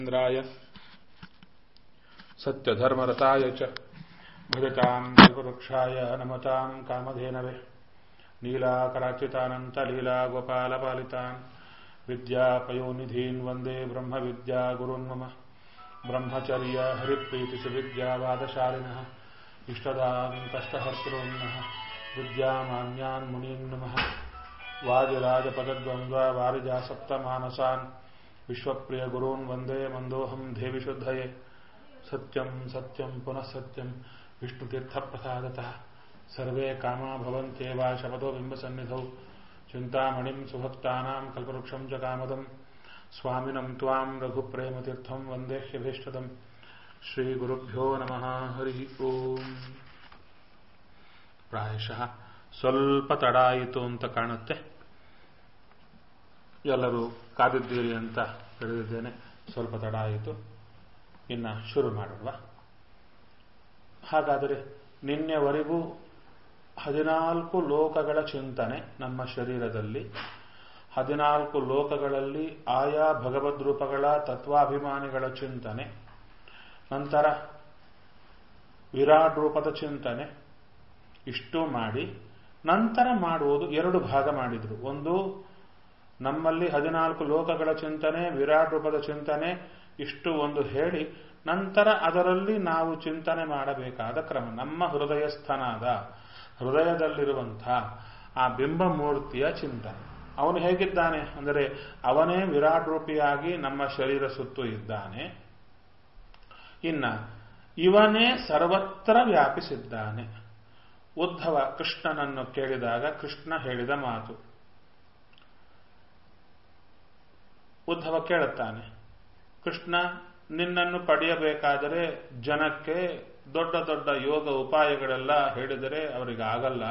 इन्द्राय सत्यधर्मरताय च भजताम् कल्पवृक्षाय नमताम् कामधेनवे नीलाकराचितानन्तलीलागोपालपालितान् विद्यापयोनिधीन् वन्दे ब्रह्मविद्यागुरुन् मम ब्रह्मचर्य हरिप्रीतिसुविद्यावादशालिनः इष्टदान् कष्टहर्तॄन्नः विद्यामान्यान् मुनीन् नमः वादिराजपदद्वन्द्ववारिजासप्तमानसान् विश्वप्रियगुरून् वन्दे मन्दोऽहम् देविशुद्धये सत्यम् सत्यम् पुनः सत्यम् विष्णुतीर्थप्रसादतः सर्वे कामा भवन्त्येव शपथो बिम्बसन्निधौ चिन्तामणिम् सुभक्तानाम् कल्पवृक्षम् च कामदम् स्वामिनम् त्वाम् रघुप्रेमतीर्थम् वन्देह्यभीष्टदम् श्रीगुरुभ्यो नमः हरिः ओम् ಪ್ರಾಯಶಃ ಸ್ವಲ್ಪ ತಡ ಆಯಿತು ಅಂತ ಕಾಣುತ್ತೆ ಎಲ್ಲರೂ ಕಾದಿದ್ದೀರಿ ಅಂತ ತಿಳಿದಿದ್ದೇನೆ ಸ್ವಲ್ಪ ತಡ ಆಯಿತು ಇನ್ನ ಶುರು ಮಾಡೋಣ ಹಾಗಾದರೆ ನಿನ್ನೆವರೆಗೂ ಹದಿನಾಲ್ಕು ಲೋಕಗಳ ಚಿಂತನೆ ನಮ್ಮ ಶರೀರದಲ್ಲಿ ಹದಿನಾಲ್ಕು ಲೋಕಗಳಲ್ಲಿ ಆಯಾ ಭಗವದ್ ರೂಪಗಳ ತತ್ವಾಭಿಮಾನಿಗಳ ಚಿಂತನೆ ನಂತರ ವಿರಾಟ್ ರೂಪದ ಚಿಂತನೆ ಇಷ್ಟು ಮಾಡಿ ನಂತರ ಮಾಡುವುದು ಎರಡು ಭಾಗ ಮಾಡಿದ್ರು ಒಂದು ನಮ್ಮಲ್ಲಿ ಹದಿನಾಲ್ಕು ಲೋಕಗಳ ಚಿಂತನೆ ವಿರಾಟ್ ರೂಪದ ಚಿಂತನೆ ಇಷ್ಟು ಒಂದು ಹೇಳಿ ನಂತರ ಅದರಲ್ಲಿ ನಾವು ಚಿಂತನೆ ಮಾಡಬೇಕಾದ ಕ್ರಮ ನಮ್ಮ ಹೃದಯ ಸ್ಥಾನದ ಹೃದಯದಲ್ಲಿರುವಂಥ ಆ ಬಿಂಬಮೂರ್ತಿಯ ಚಿಂತನೆ ಅವನು ಹೇಗಿದ್ದಾನೆ ಅಂದರೆ ಅವನೇ ವಿರಾಟ್ ರೂಪಿಯಾಗಿ ನಮ್ಮ ಶರೀರ ಸುತ್ತು ಇದ್ದಾನೆ ಇನ್ನ ಇವನೇ ಸರ್ವತ್ರ ವ್ಯಾಪಿಸಿದ್ದಾನೆ ಉದ್ಧವ ಕೃಷ್ಣನನ್ನು ಕೇಳಿದಾಗ ಕೃಷ್ಣ ಹೇಳಿದ ಮಾತು ಉದ್ಧವ ಕೇಳುತ್ತಾನೆ ಕೃಷ್ಣ ನಿನ್ನನ್ನು ಪಡೆಯಬೇಕಾದರೆ ಜನಕ್ಕೆ ದೊಡ್ಡ ದೊಡ್ಡ ಯೋಗ ಉಪಾಯಗಳೆಲ್ಲ ಹೇಳಿದರೆ ಅವರಿಗೆ ಆಗಲ್ಲ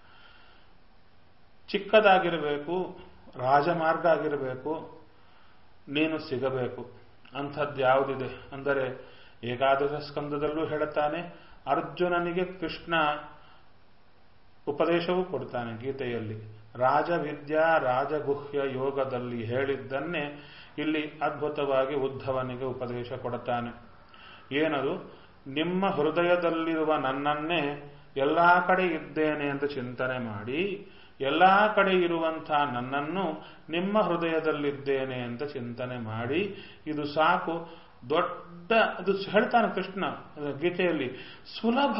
ಚಿಕ್ಕದಾಗಿರಬೇಕು ರಾಜಮಾರ್ಗ ಆಗಿರಬೇಕು ನೀನು ಸಿಗಬೇಕು ಅಂಥದ್ದು ಯಾವುದಿದೆ ಅಂದರೆ ಏಕಾದಶ ಸ್ಕಂದದಲ್ಲೂ ಹೇಳುತ್ತಾನೆ ಅರ್ಜುನನಿಗೆ ಕೃಷ್ಣ ಉಪದೇಶವೂ ಕೊಡ್ತಾನೆ ಗೀತೆಯಲ್ಲಿ ರಾಜವಿದ್ಯಾ ರಾಜಗುಹ್ಯ ಯೋಗದಲ್ಲಿ ಹೇಳಿದ್ದನ್ನೇ ಇಲ್ಲಿ ಅದ್ಭುತವಾಗಿ ಉದ್ಧವನಿಗೆ ಉಪದೇಶ ಕೊಡುತ್ತಾನೆ ಏನದು ನಿಮ್ಮ ಹೃದಯದಲ್ಲಿರುವ ನನ್ನನ್ನೇ ಎಲ್ಲಾ ಕಡೆ ಇದ್ದೇನೆ ಎಂದು ಚಿಂತನೆ ಮಾಡಿ ಎಲ್ಲಾ ಕಡೆ ಇರುವಂತಹ ನನ್ನನ್ನು ನಿಮ್ಮ ಹೃದಯದಲ್ಲಿದ್ದೇನೆ ಅಂತ ಚಿಂತನೆ ಮಾಡಿ ಇದು ಸಾಕು ದೊಡ್ಡ ಅದು ಹೇಳ್ತಾನೆ ಕೃಷ್ಣ ಗೀತೆಯಲ್ಲಿ ಸುಲಭ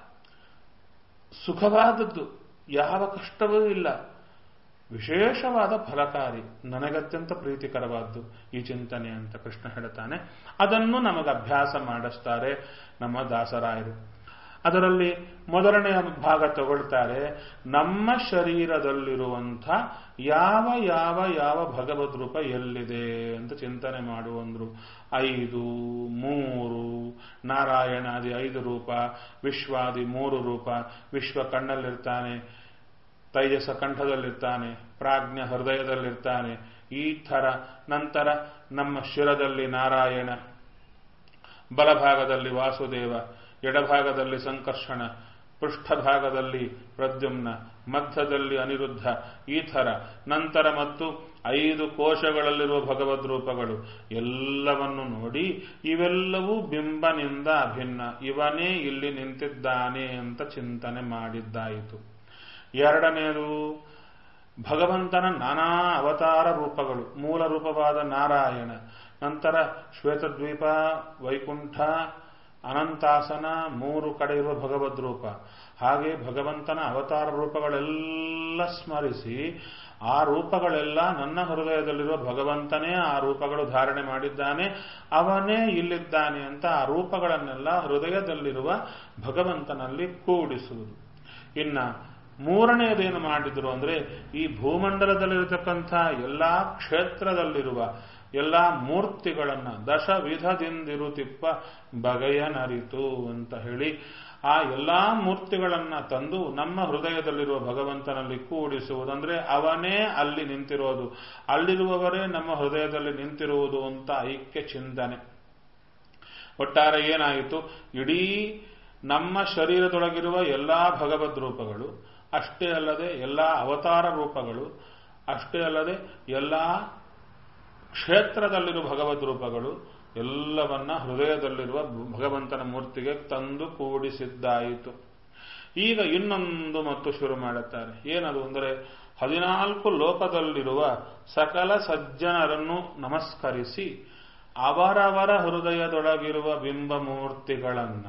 ಸುಖವಾದದ್ದು ಯಾವ ಕಷ್ಟವೂ ಇಲ್ಲ ವಿಶೇಷವಾದ ಫಲಕಾರಿ ನನಗತ್ಯಂತ ಪ್ರೀತಿಕರವಾದ್ದು ಈ ಚಿಂತನೆ ಅಂತ ಕೃಷ್ಣ ಹೇಳ್ತಾನೆ ಅದನ್ನು ನಮಗೆ ಅಭ್ಯಾಸ ಮಾಡಿಸ್ತಾರೆ ನಮ್ಮ ದಾಸರಾಯರು ಅದರಲ್ಲಿ ಮೊದಲನೆಯ ಭಾಗ ತಗೊಳ್ತಾರೆ ನಮ್ಮ ಶರೀರದಲ್ಲಿರುವಂಥ ಯಾವ ಯಾವ ಯಾವ ಭಗವದ್ ರೂಪ ಎಲ್ಲಿದೆ ಅಂತ ಚಿಂತನೆ ಮಾಡುವಂದ್ರು ಐದು ಮೂರು ನಾರಾಯಣಾದಿ ಐದು ರೂಪ ವಿಶ್ವಾದಿ ಮೂರು ರೂಪ ವಿಶ್ವ ಕಣ್ಣಲ್ಲಿರ್ತಾನೆ ತೈಜಸ ಕಂಠದಲ್ಲಿರ್ತಾನೆ ಪ್ರಾಜ್ಞ ಹೃದಯದಲ್ಲಿರ್ತಾನೆ ಈ ಥರ ನಂತರ ನಮ್ಮ ಶಿರದಲ್ಲಿ ನಾರಾಯಣ ಬಲಭಾಗದಲ್ಲಿ ವಾಸುದೇವ ಎಡಭಾಗದಲ್ಲಿ ಸಂಕರ್ಷಣ ಪೃಷ್ಠಭಾಗದಲ್ಲಿ ಪ್ರದ್ಯುಮ್ನ ಮಧ್ಯದಲ್ಲಿ ಅನಿರುದ್ಧ ಈ ಥರ ನಂತರ ಮತ್ತು ಐದು ಕೋಶಗಳಲ್ಲಿರುವ ಭಗವದ್ ರೂಪಗಳು ಎಲ್ಲವನ್ನು ನೋಡಿ ಇವೆಲ್ಲವೂ ಬಿಂಬನಿಂದ ಅಭಿನ್ನ ಇವನೇ ಇಲ್ಲಿ ನಿಂತಿದ್ದಾನೆ ಅಂತ ಚಿಂತನೆ ಮಾಡಿದ್ದಾಯಿತು ಎರಡನೆಯದು ಭಗವಂತನ ನಾನಾ ಅವತಾರ ರೂಪಗಳು ಮೂಲ ರೂಪವಾದ ನಾರಾಯಣ ನಂತರ ಶ್ವೇತದ್ವೀಪ ವೈಕುಂಠ ಅನಂತಾಸನ ಮೂರು ಕಡೆ ಇರುವ ಭಗವದ್ ರೂಪ ಹಾಗೆ ಭಗವಂತನ ಅವತಾರ ರೂಪಗಳೆಲ್ಲ ಸ್ಮರಿಸಿ ಆ ರೂಪಗಳೆಲ್ಲ ನನ್ನ ಹೃದಯದಲ್ಲಿರುವ ಭಗವಂತನೇ ಆ ರೂಪಗಳು ಧಾರಣೆ ಮಾಡಿದ್ದಾನೆ ಅವನೇ ಇಲ್ಲಿದ್ದಾನೆ ಅಂತ ಆ ರೂಪಗಳನ್ನೆಲ್ಲ ಹೃದಯದಲ್ಲಿರುವ ಭಗವಂತನಲ್ಲಿ ಕೂಡಿಸುವುದು ಇನ್ನ ಮೂರನೆಯದೇನು ಮಾಡಿದ್ರು ಅಂದ್ರೆ ಈ ಭೂಮಂಡಲದಲ್ಲಿರತಕ್ಕಂಥ ಎಲ್ಲಾ ಕ್ಷೇತ್ರದಲ್ಲಿರುವ ಎಲ್ಲಾ ಮೂರ್ತಿಗಳನ್ನ ದಶ ವಿಧದಿಂದಿರುತಿಪ್ಪ ಬಗೆಯನರಿತು ಅಂತ ಹೇಳಿ ಆ ಎಲ್ಲಾ ಮೂರ್ತಿಗಳನ್ನ ತಂದು ನಮ್ಮ ಹೃದಯದಲ್ಲಿರುವ ಭಗವಂತನಲ್ಲಿ ಕೂಡಿಸುವುದಂದ್ರೆ ಅವನೇ ಅಲ್ಲಿ ನಿಂತಿರೋದು ಅಲ್ಲಿರುವವರೇ ನಮ್ಮ ಹೃದಯದಲ್ಲಿ ನಿಂತಿರುವುದು ಅಂತ ಐಕ್ಯ ಚಿಂತನೆ ಒಟ್ಟಾರೆ ಏನಾಯಿತು ಇಡೀ ನಮ್ಮ ಶರೀರದೊಳಗಿರುವ ಎಲ್ಲಾ ಭಗವದ್ ರೂಪಗಳು ಅಷ್ಟೇ ಅಲ್ಲದೆ ಎಲ್ಲಾ ಅವತಾರ ರೂಪಗಳು ಅಷ್ಟೇ ಅಲ್ಲದೆ ಎಲ್ಲಾ ಕ್ಷೇತ್ರದಲ್ಲಿರುವ ಭಗವದ್ ರೂಪಗಳು ಎಲ್ಲವನ್ನ ಹೃದಯದಲ್ಲಿರುವ ಭಗವಂತನ ಮೂರ್ತಿಗೆ ತಂದು ಕೂಡಿಸಿದ್ದಾಯಿತು ಈಗ ಇನ್ನೊಂದು ಮತ್ತು ಶುರು ಮಾಡುತ್ತಾರೆ ಏನದು ಅಂದರೆ ಹದಿನಾಲ್ಕು ಲೋಕದಲ್ಲಿರುವ ಸಕಲ ಸಜ್ಜನರನ್ನು ನಮಸ್ಕರಿಸಿ ಅವರವರ ಹೃದಯದೊಳಗಿರುವ ಬಿಂಬ ಮೂರ್ತಿಗಳನ್ನ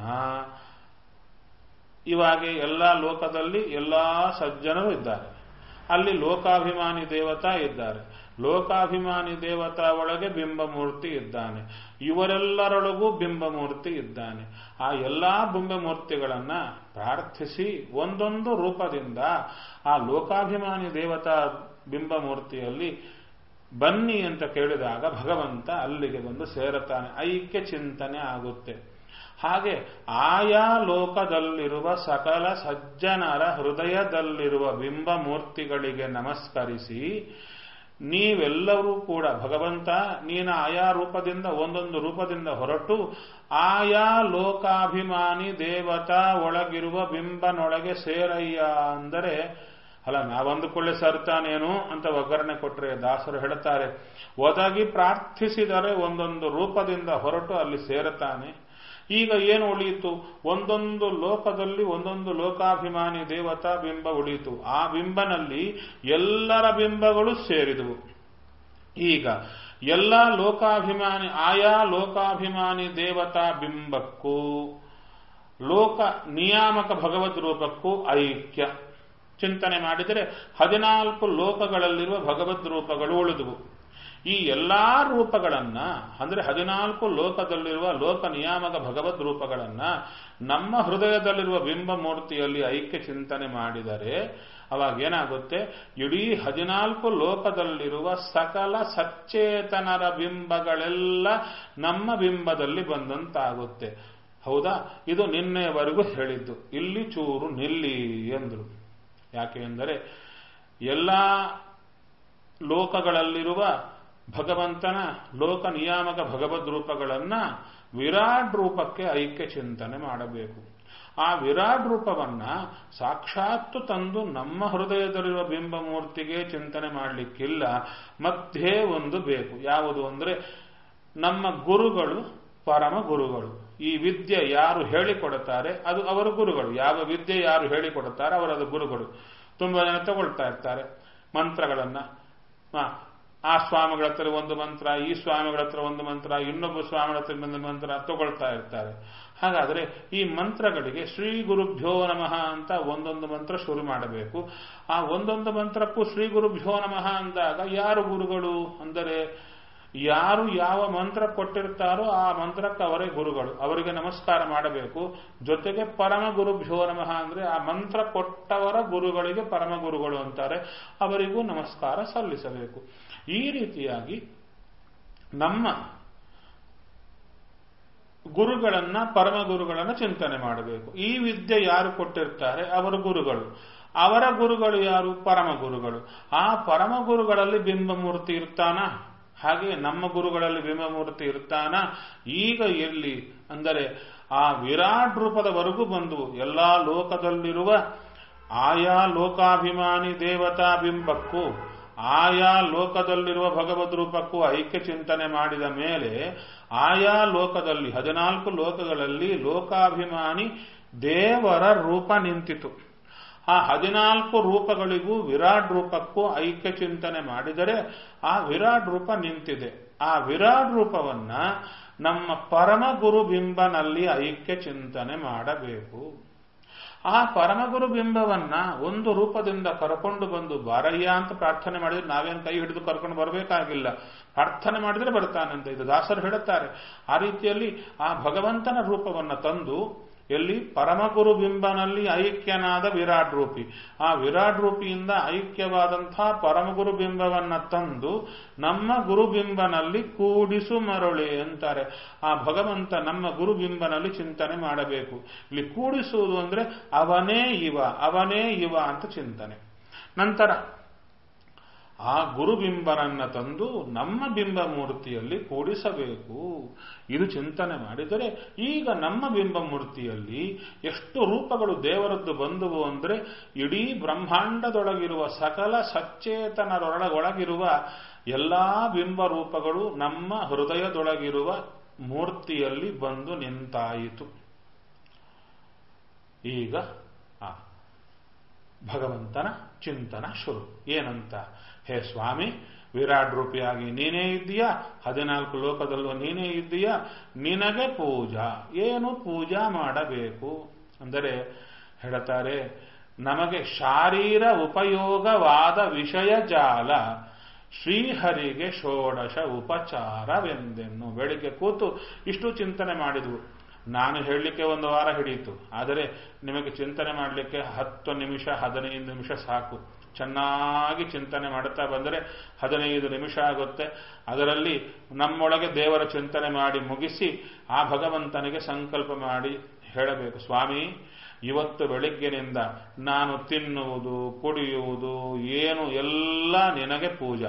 ಇವಾಗ ಎಲ್ಲ ಲೋಕದಲ್ಲಿ ಎಲ್ಲಾ ಸಜ್ಜನರು ಇದ್ದಾರೆ ಅಲ್ಲಿ ಲೋಕಾಭಿಮಾನಿ ದೇವತಾ ಇದ್ದಾರೆ ಲೋಕಾಭಿಮಾನಿ ದೇವತಾ ಒಳಗೆ ಬಿಂಬಮೂರ್ತಿ ಇದ್ದಾನೆ ಇವರೆಲ್ಲರೊಳಗೂ ಬಿಂಬಮೂರ್ತಿ ಇದ್ದಾನೆ ಆ ಎಲ್ಲಾ ಬಿಂಬಮೂರ್ತಿಗಳನ್ನ ಪ್ರಾರ್ಥಿಸಿ ಒಂದೊಂದು ರೂಪದಿಂದ ಆ ಲೋಕಾಭಿಮಾನಿ ದೇವತಾ ಬಿಂಬಮೂರ್ತಿಯಲ್ಲಿ ಬನ್ನಿ ಅಂತ ಕೇಳಿದಾಗ ಭಗವಂತ ಅಲ್ಲಿಗೆ ಬಂದು ಸೇರುತ್ತಾನೆ ಐಕ್ಯ ಚಿಂತನೆ ಆಗುತ್ತೆ ಹಾಗೆ ಆಯಾ ಲೋಕದಲ್ಲಿರುವ ಸಕಲ ಸಜ್ಜನರ ಹೃದಯದಲ್ಲಿರುವ ಬಿಂಬ ಮೂರ್ತಿಗಳಿಗೆ ನಮಸ್ಕರಿಸಿ ನೀವೆಲ್ಲರೂ ಕೂಡ ಭಗವಂತ ನೀನ ಆಯಾ ರೂಪದಿಂದ ಒಂದೊಂದು ರೂಪದಿಂದ ಹೊರಟು ಆಯಾ ಲೋಕಾಭಿಮಾನಿ ದೇವತಾ ಒಳಗಿರುವ ಬಿಂಬನೊಳಗೆ ಸೇರಯ್ಯ ಅಂದರೆ ಅಲ್ಲ ನಾವಂದುಕೊಳ್ಳೆ ಸರ್ತಾನೇನು ಅಂತ ಒಗ್ಗರಣೆ ಕೊಟ್ಟರೆ ದಾಸರು ಹೇಳುತ್ತಾರೆ ಒದಗಿ ಪ್ರಾರ್ಥಿಸಿದರೆ ಒಂದೊಂದು ರೂಪದಿಂದ ಹೊರಟು ಅಲ್ಲಿ ಸೇರುತ್ತಾನೆ ಈಗ ಏನು ಉಳಿಯಿತು ಒಂದೊಂದು ಲೋಕದಲ್ಲಿ ಒಂದೊಂದು ಲೋಕಾಭಿಮಾನಿ ದೇವತಾ ಬಿಂಬ ಉಳಿಯಿತು ಆ ಬಿಂಬನಲ್ಲಿ ಎಲ್ಲರ ಬಿಂಬಗಳು ಸೇರಿದವು ಈಗ ಎಲ್ಲ ಲೋಕಾಭಿಮಾನಿ ಆಯಾ ಲೋಕಾಭಿಮಾನಿ ದೇವತಾ ಬಿಂಬಕ್ಕೂ ಲೋಕ ನಿಯಾಮಕ ಭಗವದ್ ರೂಪಕ್ಕೂ ಐಕ್ಯ ಚಿಂತನೆ ಮಾಡಿದರೆ ಹದಿನಾಲ್ಕು ಲೋಕಗಳಲ್ಲಿರುವ ಭಗವದ್ ರೂಪಗಳು ಉಳಿದುವು ಈ ಎಲ್ಲಾ ರೂಪಗಳನ್ನ ಅಂದ್ರೆ ಹದಿನಾಲ್ಕು ಲೋಕದಲ್ಲಿರುವ ಲೋಕ ನಿಯಾಮಕ ಭಗವದ್ ರೂಪಗಳನ್ನ ನಮ್ಮ ಹೃದಯದಲ್ಲಿರುವ ಬಿಂಬ ಮೂರ್ತಿಯಲ್ಲಿ ಐಕ್ಯ ಚಿಂತನೆ ಮಾಡಿದರೆ ಅವಾಗ ಏನಾಗುತ್ತೆ ಇಡೀ ಹದಿನಾಲ್ಕು ಲೋಕದಲ್ಲಿರುವ ಸಕಲ ಸಚೇತನರ ಬಿಂಬಗಳೆಲ್ಲ ನಮ್ಮ ಬಿಂಬದಲ್ಲಿ ಬಂದಂತಾಗುತ್ತೆ ಹೌದಾ ಇದು ನಿನ್ನೆವರೆಗೂ ಹೇಳಿದ್ದು ಇಲ್ಲಿ ಚೂರು ನಿಲ್ಲಿ ಎಂದರು ಯಾಕೆ ಎಂದರೆ ಎಲ್ಲ ಲೋಕಗಳಲ್ಲಿರುವ ಭಗವಂತನ ಲೋಕ ನಿಯಾಮಕ ಭಗವದ್ ರೂಪಗಳನ್ನ ವಿರಾಟ್ ರೂಪಕ್ಕೆ ಐಕ್ಯ ಚಿಂತನೆ ಮಾಡಬೇಕು ಆ ವಿರಾಟ್ ರೂಪವನ್ನ ಸಾಕ್ಷಾತ್ತು ತಂದು ನಮ್ಮ ಹೃದಯದಲ್ಲಿರುವ ಬಿಂಬ ಮೂರ್ತಿಗೆ ಚಿಂತನೆ ಮಾಡಲಿಕ್ಕಿಲ್ಲ ಮಧ್ಯೆ ಒಂದು ಬೇಕು ಯಾವುದು ಅಂದ್ರೆ ನಮ್ಮ ಗುರುಗಳು ಪರಮ ಗುರುಗಳು ಈ ವಿದ್ಯೆ ಯಾರು ಹೇಳಿಕೊಡುತ್ತಾರೆ ಅದು ಅವರ ಗುರುಗಳು ಯಾವ ವಿದ್ಯೆ ಯಾರು ಹೇಳಿಕೊಡುತ್ತಾರೆ ಅವರದ ಗುರುಗಳು ತುಂಬಾ ಜನ ತಗೊಳ್ತಾ ಇರ್ತಾರೆ ಮಂತ್ರಗಳನ್ನ ಆ ಸ್ವಾಮಿಗಳ ಹತ್ರ ಒಂದು ಮಂತ್ರ ಈ ಸ್ವಾಮಿಗಳ ಹತ್ರ ಒಂದು ಮಂತ್ರ ಇನ್ನೊಬ್ಬ ಸ್ವಾಮಿಗಳ ಹತ್ರ ಒಂದು ಮಂತ್ರ ತಗೊಳ್ತಾ ಇರ್ತಾರೆ ಹಾಗಾದರೆ ಈ ಮಂತ್ರಗಳಿಗೆ ಶ್ರೀ ಗುರುಭ್ಯೋ ನಮಃ ಅಂತ ಒಂದೊಂದು ಮಂತ್ರ ಶುರು ಮಾಡಬೇಕು ಆ ಒಂದೊಂದು ಮಂತ್ರಕ್ಕೂ ಶ್ರೀ ಗುರುಭ್ಯೋ ನಮಃ ಅಂದಾಗ ಯಾರು ಗುರುಗಳು ಅಂದರೆ ಯಾರು ಯಾವ ಮಂತ್ರ ಕೊಟ್ಟಿರ್ತಾರೋ ಆ ಮಂತ್ರಕ್ಕೆ ಅವರೇ ಗುರುಗಳು ಅವರಿಗೆ ನಮಸ್ಕಾರ ಮಾಡಬೇಕು ಜೊತೆಗೆ ಪರಮ ಗುರುಭ್ಯೋ ನಮಃ ಅಂದ್ರೆ ಆ ಮಂತ್ರ ಕೊಟ್ಟವರ ಗುರುಗಳಿಗೆ ಪರಮ ಗುರುಗಳು ಅಂತಾರೆ ಅವರಿಗೂ ನಮಸ್ಕಾರ ಸಲ್ಲಿಸಬೇಕು ಈ ರೀತಿಯಾಗಿ ನಮ್ಮ ಗುರುಗಳನ್ನ ಪರಮ ಗುರುಗಳನ್ನ ಚಿಂತನೆ ಮಾಡಬೇಕು ಈ ವಿದ್ಯೆ ಯಾರು ಕೊಟ್ಟಿರ್ತಾರೆ ಅವರ ಗುರುಗಳು ಅವರ ಗುರುಗಳು ಯಾರು ಪರಮ ಗುರುಗಳು ಆ ಪರಮ ಗುರುಗಳಲ್ಲಿ ಬಿಂಬಮೂರ್ತಿ ಇರ್ತಾನ ಹಾಗೆ ನಮ್ಮ ಗುರುಗಳಲ್ಲಿ ಬಿಂಬಮೂರ್ತಿ ಇರ್ತಾನ ಈಗ ಇರಲಿ ಅಂದರೆ ಆ ವಿರಾಟ್ ರೂಪದವರೆಗೂ ಬಂದು ಎಲ್ಲಾ ಲೋಕದಲ್ಲಿರುವ ಆಯಾ ಲೋಕಾಭಿಮಾನಿ ದೇವತಾ ಬಿಂಬಕ್ಕೂ ಆಯಾ ಲೋಕದಲ್ಲಿರುವ ಭಗವದ್ ರೂಪಕ್ಕೂ ಐಕ್ಯ ಚಿಂತನೆ ಮಾಡಿದ ಮೇಲೆ ಆಯಾ ಲೋಕದಲ್ಲಿ ಹದಿನಾಲ್ಕು ಲೋಕಗಳಲ್ಲಿ ಲೋಕಾಭಿಮಾನಿ ದೇವರ ರೂಪ ನಿಂತಿತು ಆ ಹದಿನಾಲ್ಕು ರೂಪಗಳಿಗೂ ವಿರಾಟ್ ರೂಪಕ್ಕೂ ಐಕ್ಯ ಚಿಂತನೆ ಮಾಡಿದರೆ ಆ ವಿರಾಟ್ ರೂಪ ನಿಂತಿದೆ ಆ ವಿರಾಟ್ ರೂಪವನ್ನ ನಮ್ಮ ಪರಮ ಗುರು ಬಿಂಬನಲ್ಲಿ ಐಕ್ಯ ಚಿಂತನೆ ಮಾಡಬೇಕು ಆ ಪರಮಗುರು ಬಿಂಬವನ್ನ ಒಂದು ರೂಪದಿಂದ ಕರ್ಕೊಂಡು ಬಂದು ಬಾರಯ್ಯ ಅಂತ ಪ್ರಾರ್ಥನೆ ಮಾಡಿದ್ರೆ ನಾವೇನು ಕೈ ಹಿಡಿದು ಕರ್ಕೊಂಡು ಬರಬೇಕಾಗಿಲ್ಲ ಪ್ರಾರ್ಥನೆ ಮಾಡಿದ್ರೆ ಬರ್ತಾನಂತೆ ಇದು ದಾಸರು ಹೇಳುತ್ತಾರೆ ಆ ರೀತಿಯಲ್ಲಿ ಆ ಭಗವಂತನ ರೂಪವನ್ನ ತಂದು ಎಲ್ಲಿ ಪರಮಗುರು ಬಿಂಬನಲ್ಲಿ ಐಕ್ಯನಾದ ವಿರಾಟ್ ರೂಪಿ ಆ ವಿರಾಟ್ ರೂಪಿಯಿಂದ ಐಕ್ಯವಾದಂತಹ ಪರಮಗುರು ಬಿಂಬವನ್ನ ತಂದು ನಮ್ಮ ಗುರುಬಿಂಬನಲ್ಲಿ ಕೂಡಿಸು ಮರಳಿ ಅಂತಾರೆ ಆ ಭಗವಂತ ನಮ್ಮ ಗುರುಬಿಂಬನಲ್ಲಿ ಚಿಂತನೆ ಮಾಡಬೇಕು ಇಲ್ಲಿ ಕೂಡಿಸುವುದು ಅಂದ್ರೆ ಅವನೇ ಇವ ಅವನೇ ಇವ ಅಂತ ಚಿಂತನೆ ನಂತರ ಆ ಗುರುಬಿಂಬನನ್ನ ತಂದು ನಮ್ಮ ಬಿಂಬ ಮೂರ್ತಿಯಲ್ಲಿ ಕೂಡಿಸಬೇಕು ಇದು ಚಿಂತನೆ ಮಾಡಿದರೆ ಈಗ ನಮ್ಮ ಬಿಂಬ ಮೂರ್ತಿಯಲ್ಲಿ ಎಷ್ಟು ರೂಪಗಳು ದೇವರದ್ದು ಬಂದುವು ಅಂದ್ರೆ ಇಡೀ ಬ್ರಹ್ಮಾಂಡದೊಳಗಿರುವ ಸಕಲ ಸಚ್ಚೇತನರೊಳಗೊಳಗಿರುವ ಎಲ್ಲಾ ಬಿಂಬ ರೂಪಗಳು ನಮ್ಮ ಹೃದಯದೊಳಗಿರುವ ಮೂರ್ತಿಯಲ್ಲಿ ಬಂದು ನಿಂತಾಯಿತು ಈಗ ಆ ಭಗವಂತನ ಚಿಂತನ ಶುರು ಏನಂತ ಹೇ ಸ್ವಾಮಿ ವಿರಾಟ್ ರೂಪಿಯಾಗಿ ನೀನೇ ಇದ್ದೀಯಾ ಹದಿನಾಲ್ಕು ಲೋಕದಲ್ಲೂ ನೀನೇ ಇದ್ದೀಯಾ ನಿನಗೆ ಪೂಜಾ ಏನು ಪೂಜಾ ಮಾಡಬೇಕು ಅಂದರೆ ಹೇಳ್ತಾರೆ ನಮಗೆ ಶಾರೀರ ಉಪಯೋಗವಾದ ವಿಷಯ ಜಾಲ ಶ್ರೀಹರಿಗೆ ಷೋಡಶ ಉಪಚಾರವೆಂದೆನ್ನು ಬೆಳಿಗ್ಗೆ ಕೂತು ಇಷ್ಟು ಚಿಂತನೆ ಮಾಡಿದ್ವು ನಾನು ಹೇಳಲಿಕ್ಕೆ ಒಂದು ವಾರ ಹಿಡಿಯಿತು ಆದರೆ ನಿಮಗೆ ಚಿಂತನೆ ಮಾಡಲಿಕ್ಕೆ ಹತ್ತು ನಿಮಿಷ ಹದಿನೈದು ನಿಮಿಷ ಸಾಕು ಚೆನ್ನಾಗಿ ಚಿಂತನೆ ಮಾಡುತ್ತಾ ಬಂದರೆ ಹದಿನೈದು ನಿಮಿಷ ಆಗುತ್ತೆ ಅದರಲ್ಲಿ ನಮ್ಮೊಳಗೆ ದೇವರ ಚಿಂತನೆ ಮಾಡಿ ಮುಗಿಸಿ ಆ ಭಗವಂತನಿಗೆ ಸಂಕಲ್ಪ ಮಾಡಿ ಹೇಳಬೇಕು ಸ್ವಾಮಿ ಇವತ್ತು ಬೆಳಿಗ್ಗಿನಿಂದ ನಾನು ತಿನ್ನುವುದು ಕುಡಿಯುವುದು ಏನು ಎಲ್ಲ ನಿನಗೆ ಪೂಜಾ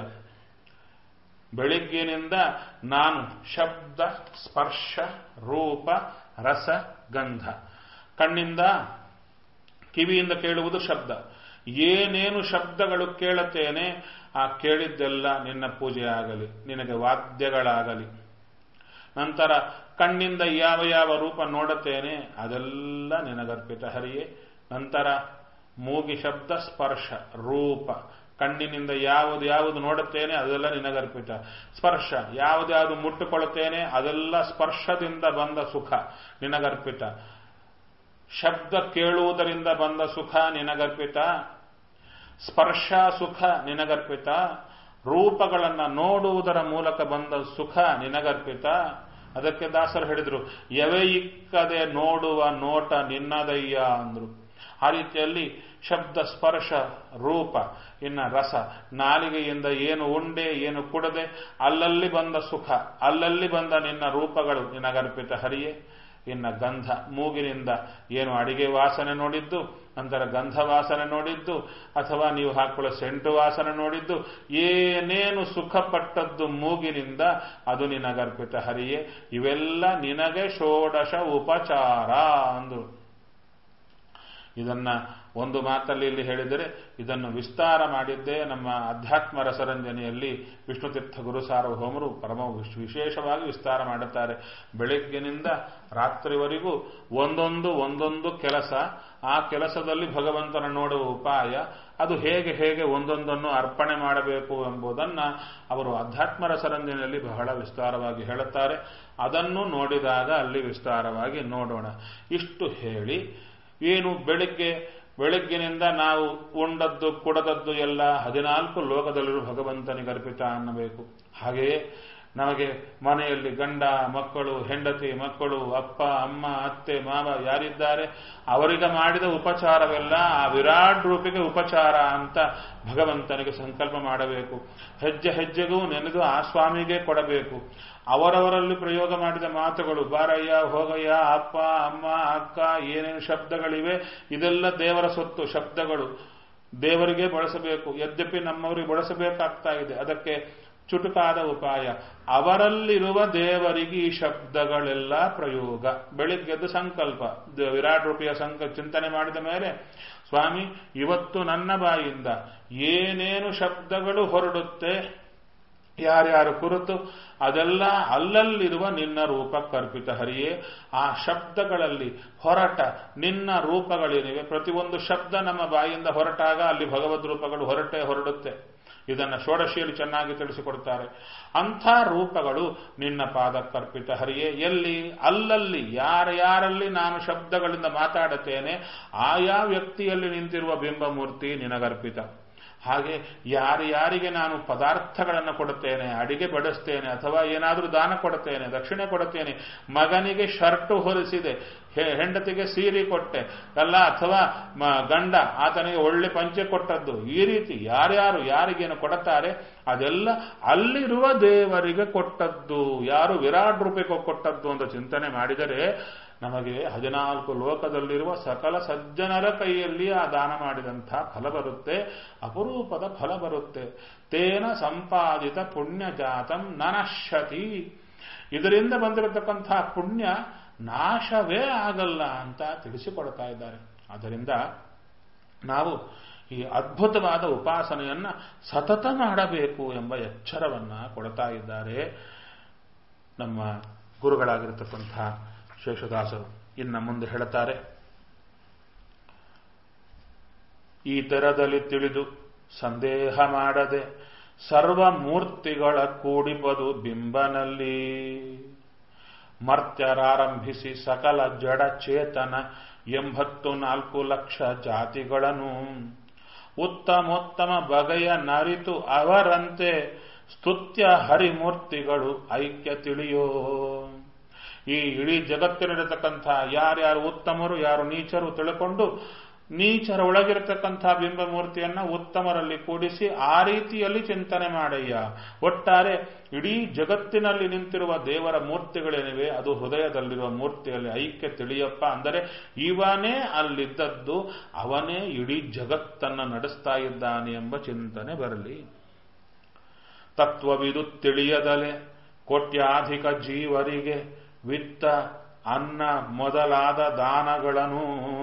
ಬೆಳಿಗ್ಗಿನಿಂದ ನಾನು ಶಬ್ದ ಸ್ಪರ್ಶ ರೂಪ ರಸ ಗಂಧ ಕಣ್ಣಿಂದ ಕಿವಿಯಿಂದ ಕೇಳುವುದು ಶಬ್ದ ಏನೇನು ಶಬ್ದಗಳು ಕೇಳುತ್ತೇನೆ ಆ ಕೇಳಿದ್ದೆಲ್ಲ ನಿನ್ನ ಪೂಜೆ ಆಗಲಿ ನಿನಗೆ ವಾದ್ಯಗಳಾಗಲಿ ನಂತರ ಕಣ್ಣಿಂದ ಯಾವ ಯಾವ ರೂಪ ನೋಡುತ್ತೇನೆ ಅದೆಲ್ಲ ನಿನಗರ್ಪಿತ ಹರಿಯೇ ನಂತರ ಮೂಗಿ ಶಬ್ದ ಸ್ಪರ್ಶ ರೂಪ ಕಣ್ಣಿನಿಂದ ಯಾವುದು ಯಾವುದು ನೋಡುತ್ತೇನೆ ಅದೆಲ್ಲ ನಿನಗರ್ಪಿತ ಸ್ಪರ್ಶ ಯಾವುದ್ಯಾವುದು ಮುಟ್ಟುಕೊಳ್ಳುತ್ತೇನೆ ಅದೆಲ್ಲ ಸ್ಪರ್ಶದಿಂದ ಬಂದ ಸುಖ ನಿನಗರ್ಪಿತ ಶಬ್ದ ಕೇಳುವುದರಿಂದ ಬಂದ ಸುಖ ನಿನಗರ್ಪಿತ ಸ್ಪರ್ಶ ಸುಖ ನಿನಗರ್ಪಿತ ರೂಪಗಳನ್ನು ನೋಡುವುದರ ಮೂಲಕ ಬಂದ ಸುಖ ನಿನಗರ್ಪಿತ ಅದಕ್ಕೆ ದಾಸರು ಹೇಳಿದರು ಎವೆ ಇಕ್ಕದೆ ನೋಡುವ ನೋಟ ನಿನ್ನದಯ್ಯ ಅಂದ್ರು ಆ ರೀತಿಯಲ್ಲಿ ಶಬ್ದ ಸ್ಪರ್ಶ ರೂಪ ಇನ್ನ ರಸ ನಾಲಿಗೆಯಿಂದ ಏನು ಉಂಡೆ ಏನು ಕುಡದೆ ಅಲ್ಲಲ್ಲಿ ಬಂದ ಸುಖ ಅಲ್ಲಲ್ಲಿ ಬಂದ ನಿನ್ನ ರೂಪಗಳು ನಿನಗರ್ಪಿತ ಹರಿಯೇ ಇನ್ನ ಗಂಧ ಮೂಗಿನಿಂದ ಏನು ಅಡಿಗೆ ವಾಸನೆ ನೋಡಿದ್ದು ನಂತರ ಗಂಧ ವಾಸನೆ ನೋಡಿದ್ದು ಅಥವಾ ನೀವು ಹಾಕೊಳ್ಳೋ ಸೆಂಟು ವಾಸನೆ ನೋಡಿದ್ದು ಏನೇನು ಸುಖಪಟ್ಟದ್ದು ಮೂಗಿನಿಂದ ಅದು ನಿನಗರ್ಪಿತ ಹರಿಯೇ ಇವೆಲ್ಲ ನಿನಗೆ ಷೋಡಶ ಉಪಚಾರ ಅಂದ್ರು ಇದನ್ನ ಒಂದು ಮಾತಲ್ಲಿ ಇಲ್ಲಿ ಹೇಳಿದರೆ ಇದನ್ನು ವಿಸ್ತಾರ ಮಾಡಿದ್ದೇ ನಮ್ಮ ಅಧ್ಯಾತ್ಮ ರಸರಂಜನೆಯಲ್ಲಿ ವಿಷ್ಣುತೀರ್ಥ ಗುರು ಸಾರ್ವಭೌಮರು ಪರಮ ವಿಶೇಷವಾಗಿ ವಿಸ್ತಾರ ಮಾಡುತ್ತಾರೆ ಬೆಳಗ್ಗಿನಿಂದ ರಾತ್ರಿವರೆಗೂ ಒಂದೊಂದು ಒಂದೊಂದು ಕೆಲಸ ಆ ಕೆಲಸದಲ್ಲಿ ಭಗವಂತನ ನೋಡುವ ಉಪಾಯ ಅದು ಹೇಗೆ ಹೇಗೆ ಒಂದೊಂದನ್ನು ಅರ್ಪಣೆ ಮಾಡಬೇಕು ಎಂಬುದನ್ನು ಅವರು ಅಧ್ಯಾತ್ಮ ರಸರಂಜನೆಯಲ್ಲಿ ಬಹಳ ವಿಸ್ತಾರವಾಗಿ ಹೇಳುತ್ತಾರೆ ಅದನ್ನು ನೋಡಿದಾಗ ಅಲ್ಲಿ ವಿಸ್ತಾರವಾಗಿ ನೋಡೋಣ ಇಷ್ಟು ಹೇಳಿ ಏನು ಬೆಳಿಗ್ಗೆ ಬೆಳಗ್ಗಿನಿಂದ ನಾವು ಉಂಡದ್ದು ಕುಡದದ್ದು ಎಲ್ಲ ಹದಿನಾಲ್ಕು ಲೋಕದಲ್ಲಿರುವ ಭಗವಂತನಿಗೆ ಅರ್ಪಿತ ಅನ್ನಬೇಕು ಹಾಗೆಯೇ ನಮಗೆ ಮನೆಯಲ್ಲಿ ಗಂಡ ಮಕ್ಕಳು ಹೆಂಡತಿ ಮಕ್ಕಳು ಅಪ್ಪ ಅಮ್ಮ ಅತ್ತೆ ಮಾವ ಯಾರಿದ್ದಾರೆ ಅವರಿಗೆ ಮಾಡಿದ ಉಪಚಾರವೆಲ್ಲ ಆ ವಿರಾಟ್ ರೂಪಿಗೆ ಉಪಚಾರ ಅಂತ ಭಗವಂತನಿಗೆ ಸಂಕಲ್ಪ ಮಾಡಬೇಕು ಹೆಜ್ಜೆ ಹೆಜ್ಜೆಗೂ ನೆನೆದು ಆ ಸ್ವಾಮಿಗೆ ಕೊಡಬೇಕು ಅವರವರಲ್ಲಿ ಪ್ರಯೋಗ ಮಾಡಿದ ಮಾತುಗಳು ಬಾರಯ್ಯ ಹೋಗಯ್ಯ ಅಪ್ಪ ಅಮ್ಮ ಅಕ್ಕ ಏನೇನು ಶಬ್ದಗಳಿವೆ ಇದೆಲ್ಲ ದೇವರ ಸೊತ್ತು ಶಬ್ದಗಳು ದೇವರಿಗೆ ಬಳಸಬೇಕು ಯದ್ಯಪಿ ನಮ್ಮವರಿಗೆ ಬಳಸಬೇಕಾಗ್ತಾ ಇದೆ ಅದಕ್ಕೆ ಚುಟುಕಾದ ಉಪಾಯ ಅವರಲ್ಲಿರುವ ದೇವರಿಗೆ ಈ ಶಬ್ದಗಳೆಲ್ಲ ಪ್ರಯೋಗ ಬೆಳಿಗ್ಗೆದ್ದು ಸಂಕಲ್ಪ ವಿರಾಟ್ ರೂಪಿಯ ಸಂಕ ಚಿಂತನೆ ಮಾಡಿದ ಮೇಲೆ ಸ್ವಾಮಿ ಇವತ್ತು ನನ್ನ ಬಾಯಿಂದ ಏನೇನು ಶಬ್ದಗಳು ಹೊರಡುತ್ತೆ ಯಾರ್ಯಾರು ಕುರಿತು ಅದೆಲ್ಲ ಅಲ್ಲಲ್ಲಿರುವ ನಿನ್ನ ರೂಪ ಕಲ್ಪಿತ ಹರಿಯೇ ಆ ಶಬ್ದಗಳಲ್ಲಿ ಹೊರಟ ನಿನ್ನ ರೂಪಗಳೇನಿವೆ ಪ್ರತಿಯೊಂದು ಶಬ್ದ ನಮ್ಮ ಬಾಯಿಂದ ಹೊರಟಾಗ ಅಲ್ಲಿ ಭಗವದ್ ರೂಪಗಳು ಹೊರಟೇ ಹೊರಡುತ್ತೆ ಇದನ್ನು ಷೋಡಶಿಯಲ್ಲಿ ಚೆನ್ನಾಗಿ ತಿಳಿಸಿಕೊಡ್ತಾರೆ ಅಂಥ ರೂಪಗಳು ನಿನ್ನ ಪಾದಕ್ಕರ್ಪಿತ ಹರಿಯೇ ಎಲ್ಲಿ ಅಲ್ಲಲ್ಲಿ ಯಾರ್ಯಾರಲ್ಲಿ ನಾನು ಶಬ್ದಗಳಿಂದ ಮಾತಾಡುತ್ತೇನೆ ಆಯಾ ವ್ಯಕ್ತಿಯಲ್ಲಿ ನಿಂತಿರುವ ಬಿಂಬಮೂರ್ತಿ ನಿನಗರ್ಪಿತ ಹಾಗೆ ಯಾರ್ಯಾರಿಗೆ ನಾನು ಪದಾರ್ಥಗಳನ್ನು ಕೊಡುತ್ತೇನೆ ಅಡಿಗೆ ಬಡಿಸ್ತೇನೆ ಅಥವಾ ಏನಾದರೂ ದಾನ ಕೊಡುತ್ತೇನೆ ದಕ್ಷಿಣೆ ಕೊಡುತ್ತೇನೆ ಮಗನಿಗೆ ಶರ್ಟು ಹೊರಿಸಿದೆ ಹೆಂಡತಿಗೆ ಸೀರೆ ಕೊಟ್ಟೆ ಅಲ್ಲ ಅಥವಾ ಗಂಡ ಆತನಿಗೆ ಒಳ್ಳೆ ಪಂಚೆ ಕೊಟ್ಟದ್ದು ಈ ರೀತಿ ಯಾರ್ಯಾರು ಯಾರಿಗೇನು ಕೊಡುತ್ತಾರೆ ಅದೆಲ್ಲ ಅಲ್ಲಿರುವ ದೇವರಿಗೆ ಕೊಟ್ಟದ್ದು ಯಾರು ವಿರಾಟ್ ರೂಪಕ್ಕೆ ಕೊಟ್ಟದ್ದು ಅಂತ ಚಿಂತನೆ ಮಾಡಿದರೆ ನಮಗೆ ಹದಿನಾಲ್ಕು ಲೋಕದಲ್ಲಿರುವ ಸಕಲ ಸಜ್ಜನರ ಕೈಯಲ್ಲಿ ಆ ದಾನ ಮಾಡಿದಂಥ ಫಲ ಬರುತ್ತೆ ಅಪರೂಪದ ಫಲ ಬರುತ್ತೆ ತೇನ ಸಂಪಾದಿತ ಪುಣ್ಯ ಜಾತಂ ನನಶ್ಯತಿ ಇದರಿಂದ ಬಂದಿರತಕ್ಕಂಥ ಪುಣ್ಯ ನಾಶವೇ ಆಗಲ್ಲ ಅಂತ ತಿಳಿಸಿಕೊಡ್ತಾ ಇದ್ದಾರೆ ಆದ್ದರಿಂದ ನಾವು ಈ ಅದ್ಭುತವಾದ ಉಪಾಸನೆಯನ್ನ ಸತತ ಮಾಡಬೇಕು ಎಂಬ ಎಚ್ಚರವನ್ನ ಕೊಡ್ತಾ ಇದ್ದಾರೆ ನಮ್ಮ ಗುರುಗಳಾಗಿರತಕ್ಕಂಥ ಶೇಷದಾಸರು ಇನ್ನು ಮುಂದೆ ಹೇಳುತ್ತಾರೆ ಈ ತೆರದಲ್ಲಿ ತಿಳಿದು ಸಂದೇಹ ಮಾಡದೆ ಸರ್ವ ಮೂರ್ತಿಗಳ ಕೂಡಿಪದು ಬಿಂಬನಲ್ಲಿ ಮರ್ತ್ಯರಾರಂಭಿಸಿ ಸಕಲ ಜಡ ಚೇತನ ಎಂಬತ್ತು ನಾಲ್ಕು ಲಕ್ಷ ಜಾತಿಗಳನ್ನು ಉತ್ತಮೋತ್ತಮ ಬಗೆಯ ನರಿತು ಅವರಂತೆ ಸ್ತುತ್ಯ ಹರಿಮೂರ್ತಿಗಳು ಐಕ್ಯ ತಿಳಿಯೋ ಈ ಇಡೀ ಜಗತ್ತಿನಲ್ಲಿರತಕ್ಕಂಥ ಯಾರ್ಯಾರು ಉತ್ತಮರು ಯಾರು ನೀಚರು ತಿಳ್ಕೊಂಡು ನೀಚರ ಒಳಗಿರತಕ್ಕಂಥ ಬಿಂಬ ಮೂರ್ತಿಯನ್ನ ಉತ್ತಮರಲ್ಲಿ ಕೂಡಿಸಿ ಆ ರೀತಿಯಲ್ಲಿ ಚಿಂತನೆ ಮಾಡಯ್ಯ ಒಟ್ಟಾರೆ ಇಡೀ ಜಗತ್ತಿನಲ್ಲಿ ನಿಂತಿರುವ ದೇವರ ಮೂರ್ತಿಗಳೇನಿವೆ ಅದು ಹೃದಯದಲ್ಲಿರುವ ಮೂರ್ತಿಯಲ್ಲಿ ಐಕ್ಯ ತಿಳಿಯಪ್ಪ ಅಂದರೆ ಇವನೇ ಅಲ್ಲಿದ್ದದ್ದು ಅವನೇ ಇಡೀ ಜಗತ್ತನ್ನು ನಡೆಸ್ತಾ ಇದ್ದಾನೆ ಎಂಬ ಚಿಂತನೆ ಬರಲಿ ತತ್ವವಿದು ತಿಳಿಯದಲೆ ಕೋಟ್ಯಾಧಿಕ ಜೀವರಿಗೆ ವಿತ್ತ ಅನ್ನ ಮೊದಲಾದ ದಾನಗಳನ್ನು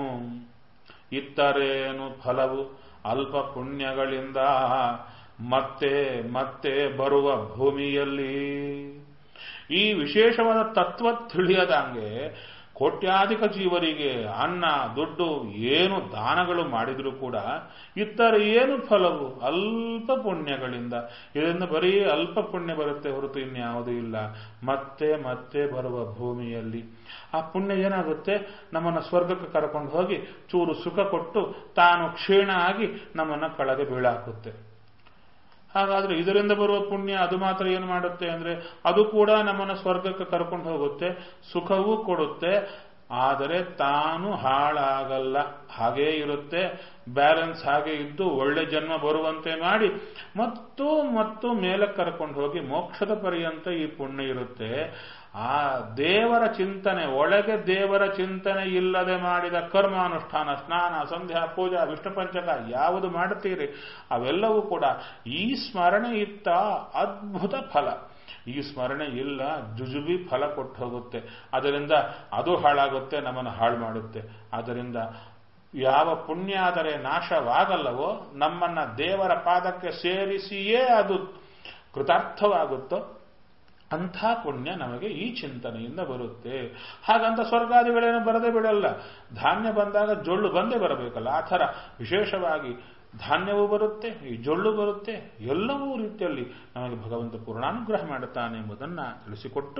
ಇತ್ತರೇನು ಫಲವು ಅಲ್ಪ ಪುಣ್ಯಗಳಿಂದ ಮತ್ತೆ ಮತ್ತೆ ಬರುವ ಭೂಮಿಯಲ್ಲಿ ಈ ವಿಶೇಷವಾದ ತತ್ವ ತಿಳಿಯದಂಗೆ ಕೋಟ್ಯಾಧಿಕ ಜೀವರಿಗೆ ಅನ್ನ ದುಡ್ಡು ಏನು ದಾನಗಳು ಮಾಡಿದರೂ ಕೂಡ ಇತರ ಏನು ಫಲವು ಅಲ್ಪ ಪುಣ್ಯಗಳಿಂದ ಇದರಿಂದ ಬರೀ ಅಲ್ಪ ಪುಣ್ಯ ಬರುತ್ತೆ ಹೊರತು ಇನ್ಯಾವುದೂ ಇಲ್ಲ ಮತ್ತೆ ಮತ್ತೆ ಬರುವ ಭೂಮಿಯಲ್ಲಿ ಆ ಪುಣ್ಯ ಏನಾಗುತ್ತೆ ನಮ್ಮನ್ನು ಸ್ವರ್ಗಕ್ಕೆ ಕರ್ಕೊಂಡು ಹೋಗಿ ಚೂರು ಸುಖ ಕೊಟ್ಟು ತಾನು ಕ್ಷೀಣ ಆಗಿ ನಮ್ಮನ್ನು ಕೆಳಗೆ ಬೀಳಾಕುತ್ತೆ ಹಾಗಾದ್ರೆ ಇದರಿಂದ ಬರುವ ಪುಣ್ಯ ಅದು ಮಾತ್ರ ಏನು ಮಾಡುತ್ತೆ ಅಂದ್ರೆ ಅದು ಕೂಡ ನಮ್ಮನ್ನು ಸ್ವರ್ಗಕ್ಕೆ ಕರ್ಕೊಂಡು ಹೋಗುತ್ತೆ ಸುಖವೂ ಕೊಡುತ್ತೆ ಆದರೆ ತಾನು ಹಾಳಾಗಲ್ಲ ಹಾಗೇ ಇರುತ್ತೆ ಬ್ಯಾಲೆನ್ಸ್ ಹಾಗೆ ಇದ್ದು ಒಳ್ಳೆ ಜನ್ಮ ಬರುವಂತೆ ಮಾಡಿ ಮತ್ತು ಮತ್ತು ಮೇಲೆ ಕರ್ಕೊಂಡು ಹೋಗಿ ಮೋಕ್ಷದ ಪರ್ಯಂತ ಈ ಪುಣ್ಯ ಇರುತ್ತೆ ಆ ದೇವರ ಚಿಂತನೆ ಒಳಗೆ ದೇವರ ಚಿಂತನೆ ಇಲ್ಲದೆ ಮಾಡಿದ ಕರ್ಮಾನುಷ್ಠಾನ ಸ್ನಾನ ಸಂಧ್ಯಾ ಪೂಜಾ ವಿಷ್ಣು ಪಂಚಕ ಯಾವುದು ಮಾಡುತ್ತೀರಿ ಅವೆಲ್ಲವೂ ಕೂಡ ಈ ಸ್ಮರಣೆ ಇತ್ತ ಅದ್ಭುತ ಫಲ ಈ ಸ್ಮರಣೆ ಇಲ್ಲ ಜುಜುಬಿ ಫಲ ಕೊಟ್ಟು ಹೋಗುತ್ತೆ ಅದರಿಂದ ಅದು ಹಾಳಾಗುತ್ತೆ ನಮ್ಮನ್ನು ಹಾಳು ಮಾಡುತ್ತೆ ಆದ್ದರಿಂದ ಯಾವ ಪುಣ್ಯ ಆದರೆ ನಾಶವಾಗಲ್ಲವೋ ನಮ್ಮನ್ನ ದೇವರ ಪಾದಕ್ಕೆ ಸೇರಿಸಿಯೇ ಅದು ಕೃತಾರ್ಥವಾಗುತ್ತೋ ಅಂಥ ಪುಣ್ಯ ನಮಗೆ ಈ ಚಿಂತನೆಯಿಂದ ಬರುತ್ತೆ ಹಾಗಂತ ಸ್ವರ್ಗಾದಿಗಳೇನು ಬರದೇ ಬಿಡಲ್ಲ ಧಾನ್ಯ ಬಂದಾಗ ಜೊಳ್ಳು ಬಂದೇ ಬರಬೇಕಲ್ಲ ಆ ಥರ ವಿಶೇಷವಾಗಿ ಧಾನ್ಯವೂ ಬರುತ್ತೆ ಈ ಜೊಳ್ಳು ಬರುತ್ತೆ ಎಲ್ಲವೂ ರೀತಿಯಲ್ಲಿ ನಮಗೆ ಭಗವಂತ ಪೂರ್ಣಾನುಗ್ರಹ ಮಾಡುತ್ತಾನೆ ಎಂಬುದನ್ನು ತಿಳಿಸಿಕೊಟ್ಟು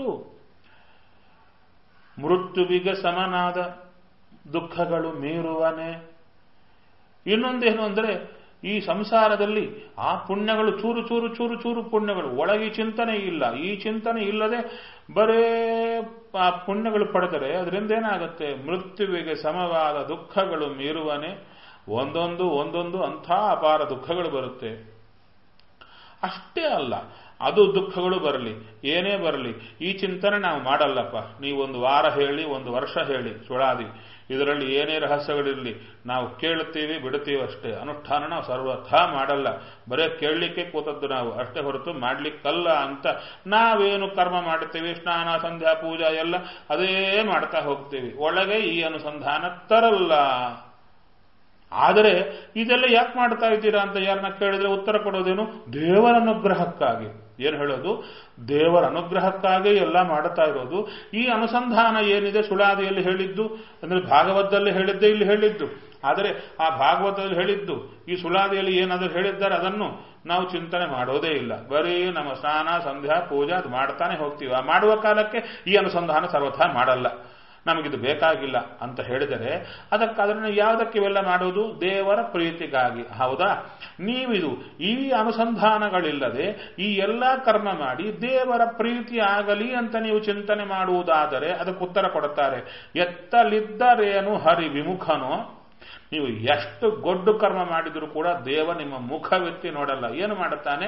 ಮೃತ್ಯುವಿಗೆ ಸಮನಾದ ದುಃಖಗಳು ಮೀರುವನೆ ಇನ್ನೊಂದೇನು ಅಂದರೆ ಈ ಸಂಸಾರದಲ್ಲಿ ಆ ಪುಣ್ಯಗಳು ಚೂರು ಚೂರು ಚೂರು ಚೂರು ಪುಣ್ಯಗಳು ಒಳಗೆ ಚಿಂತನೆ ಇಲ್ಲ ಈ ಚಿಂತನೆ ಇಲ್ಲದೆ ಬರೇ ಆ ಪುಣ್ಯಗಳು ಪಡೆದರೆ ಅದರಿಂದ ಏನಾಗುತ್ತೆ ಮೃತ್ಯುವಿಗೆ ಸಮವಾದ ದುಃಖಗಳು ಮೀರುವನೆ ಒಂದೊಂದು ಒಂದೊಂದು ಅಂಥ ಅಪಾರ ದುಃಖಗಳು ಬರುತ್ತೆ ಅಷ್ಟೇ ಅಲ್ಲ ಅದು ದುಃಖಗಳು ಬರಲಿ ಏನೇ ಬರಲಿ ಈ ಚಿಂತನೆ ನಾವು ಮಾಡಲ್ಲಪ್ಪ ನೀವೊಂದು ವಾರ ಹೇಳಿ ಒಂದು ವರ್ಷ ಹೇಳಿ ಸುಳಾದಿ ಇದರಲ್ಲಿ ಏನೇ ರಹಸ್ಯಗಳಿರಲಿ ನಾವು ಕೇಳುತ್ತೀವಿ ಬಿಡುತ್ತೀವಿ ಅಷ್ಟೇ ಅನುಷ್ಠಾನ ನಾವು ಸರ್ವಥ ಮಾಡಲ್ಲ ಬರೇ ಕೇಳಲಿಕ್ಕೆ ಕೂತದ್ದು ನಾವು ಅಷ್ಟೇ ಹೊರತು ಮಾಡ್ಲಿಕ್ಕಲ್ಲ ಅಂತ ನಾವೇನು ಕರ್ಮ ಮಾಡುತ್ತೀವಿ ಸ್ನಾನ ಸಂಧ್ಯಾ ಪೂಜಾ ಎಲ್ಲ ಅದೇ ಮಾಡ್ತಾ ಹೋಗ್ತೀವಿ ಒಳಗೆ ಈ ಅನುಸಂಧಾನ ತರಲ್ಲ ಆದರೆ ಇದೆಲ್ಲ ಯಾಕೆ ಮಾಡ್ತಾ ಇದ್ದೀರಾ ಅಂತ ಯಾರನ್ನ ಕೇಳಿದ್ರೆ ಉತ್ತರ ಕೊಡೋದೇನು ದೇವರ ಅನುಗ್ರಹಕ್ಕಾಗಿ ಏನು ಹೇಳೋದು ದೇವರ ಅನುಗ್ರಹಕ್ಕಾಗಿ ಎಲ್ಲ ಮಾಡುತ್ತಾ ಇರೋದು ಈ ಅನುಸಂಧಾನ ಏನಿದೆ ಸುಳಾದಿಯಲ್ಲಿ ಹೇಳಿದ್ದು ಅಂದ್ರೆ ಭಾಗವತದಲ್ಲಿ ಹೇಳಿದ್ದೆ ಇಲ್ಲಿ ಹೇಳಿದ್ದು ಆದರೆ ಆ ಭಾಗವತದಲ್ಲಿ ಹೇಳಿದ್ದು ಈ ಸುಳಾದಿಯಲ್ಲಿ ಏನಾದರೂ ಹೇಳಿದ್ದಾರೆ ಅದನ್ನು ನಾವು ಚಿಂತನೆ ಮಾಡೋದೇ ಇಲ್ಲ ಬರೀ ನಮ್ಮ ಸ್ನಾನ ಸಂಧ್ಯಾ ಪೂಜಾ ಅದು ಮಾಡ್ತಾನೆ ಹೋಗ್ತೀವಿ ಆ ಮಾಡುವ ಕಾಲಕ್ಕೆ ಈ ಅನುಸಂಧಾನ ಸರ್ವಥಾ ಮಾಡಲ್ಲ ನಮಗಿದು ಬೇಕಾಗಿಲ್ಲ ಅಂತ ಹೇಳಿದರೆ ಅದಕ್ಕಾದ್ರೆ ಯಾವುದಕ್ಕೆ ಇವೆಲ್ಲ ಮಾಡುವುದು ದೇವರ ಪ್ರೀತಿಗಾಗಿ ಹೌದಾ ನೀವಿದು ಈ ಅನುಸಂಧಾನಗಳಿಲ್ಲದೆ ಈ ಎಲ್ಲ ಕರ್ಮ ಮಾಡಿ ದೇವರ ಪ್ರೀತಿ ಆಗಲಿ ಅಂತ ನೀವು ಚಿಂತನೆ ಮಾಡುವುದಾದರೆ ಅದಕ್ಕೆ ಉತ್ತರ ಕೊಡುತ್ತಾರೆ ಎತ್ತಲಿದ್ದರೇನು ಹರಿ ವಿಮುಖನೋ ನೀವು ಎಷ್ಟು ಗೊಡ್ಡು ಕರ್ಮ ಮಾಡಿದರೂ ಕೂಡ ದೇವ ನಿಮ್ಮ ಮುಖವೆತ್ತಿ ನೋಡಲ್ಲ ಏನು ಮಾಡುತ್ತಾನೆ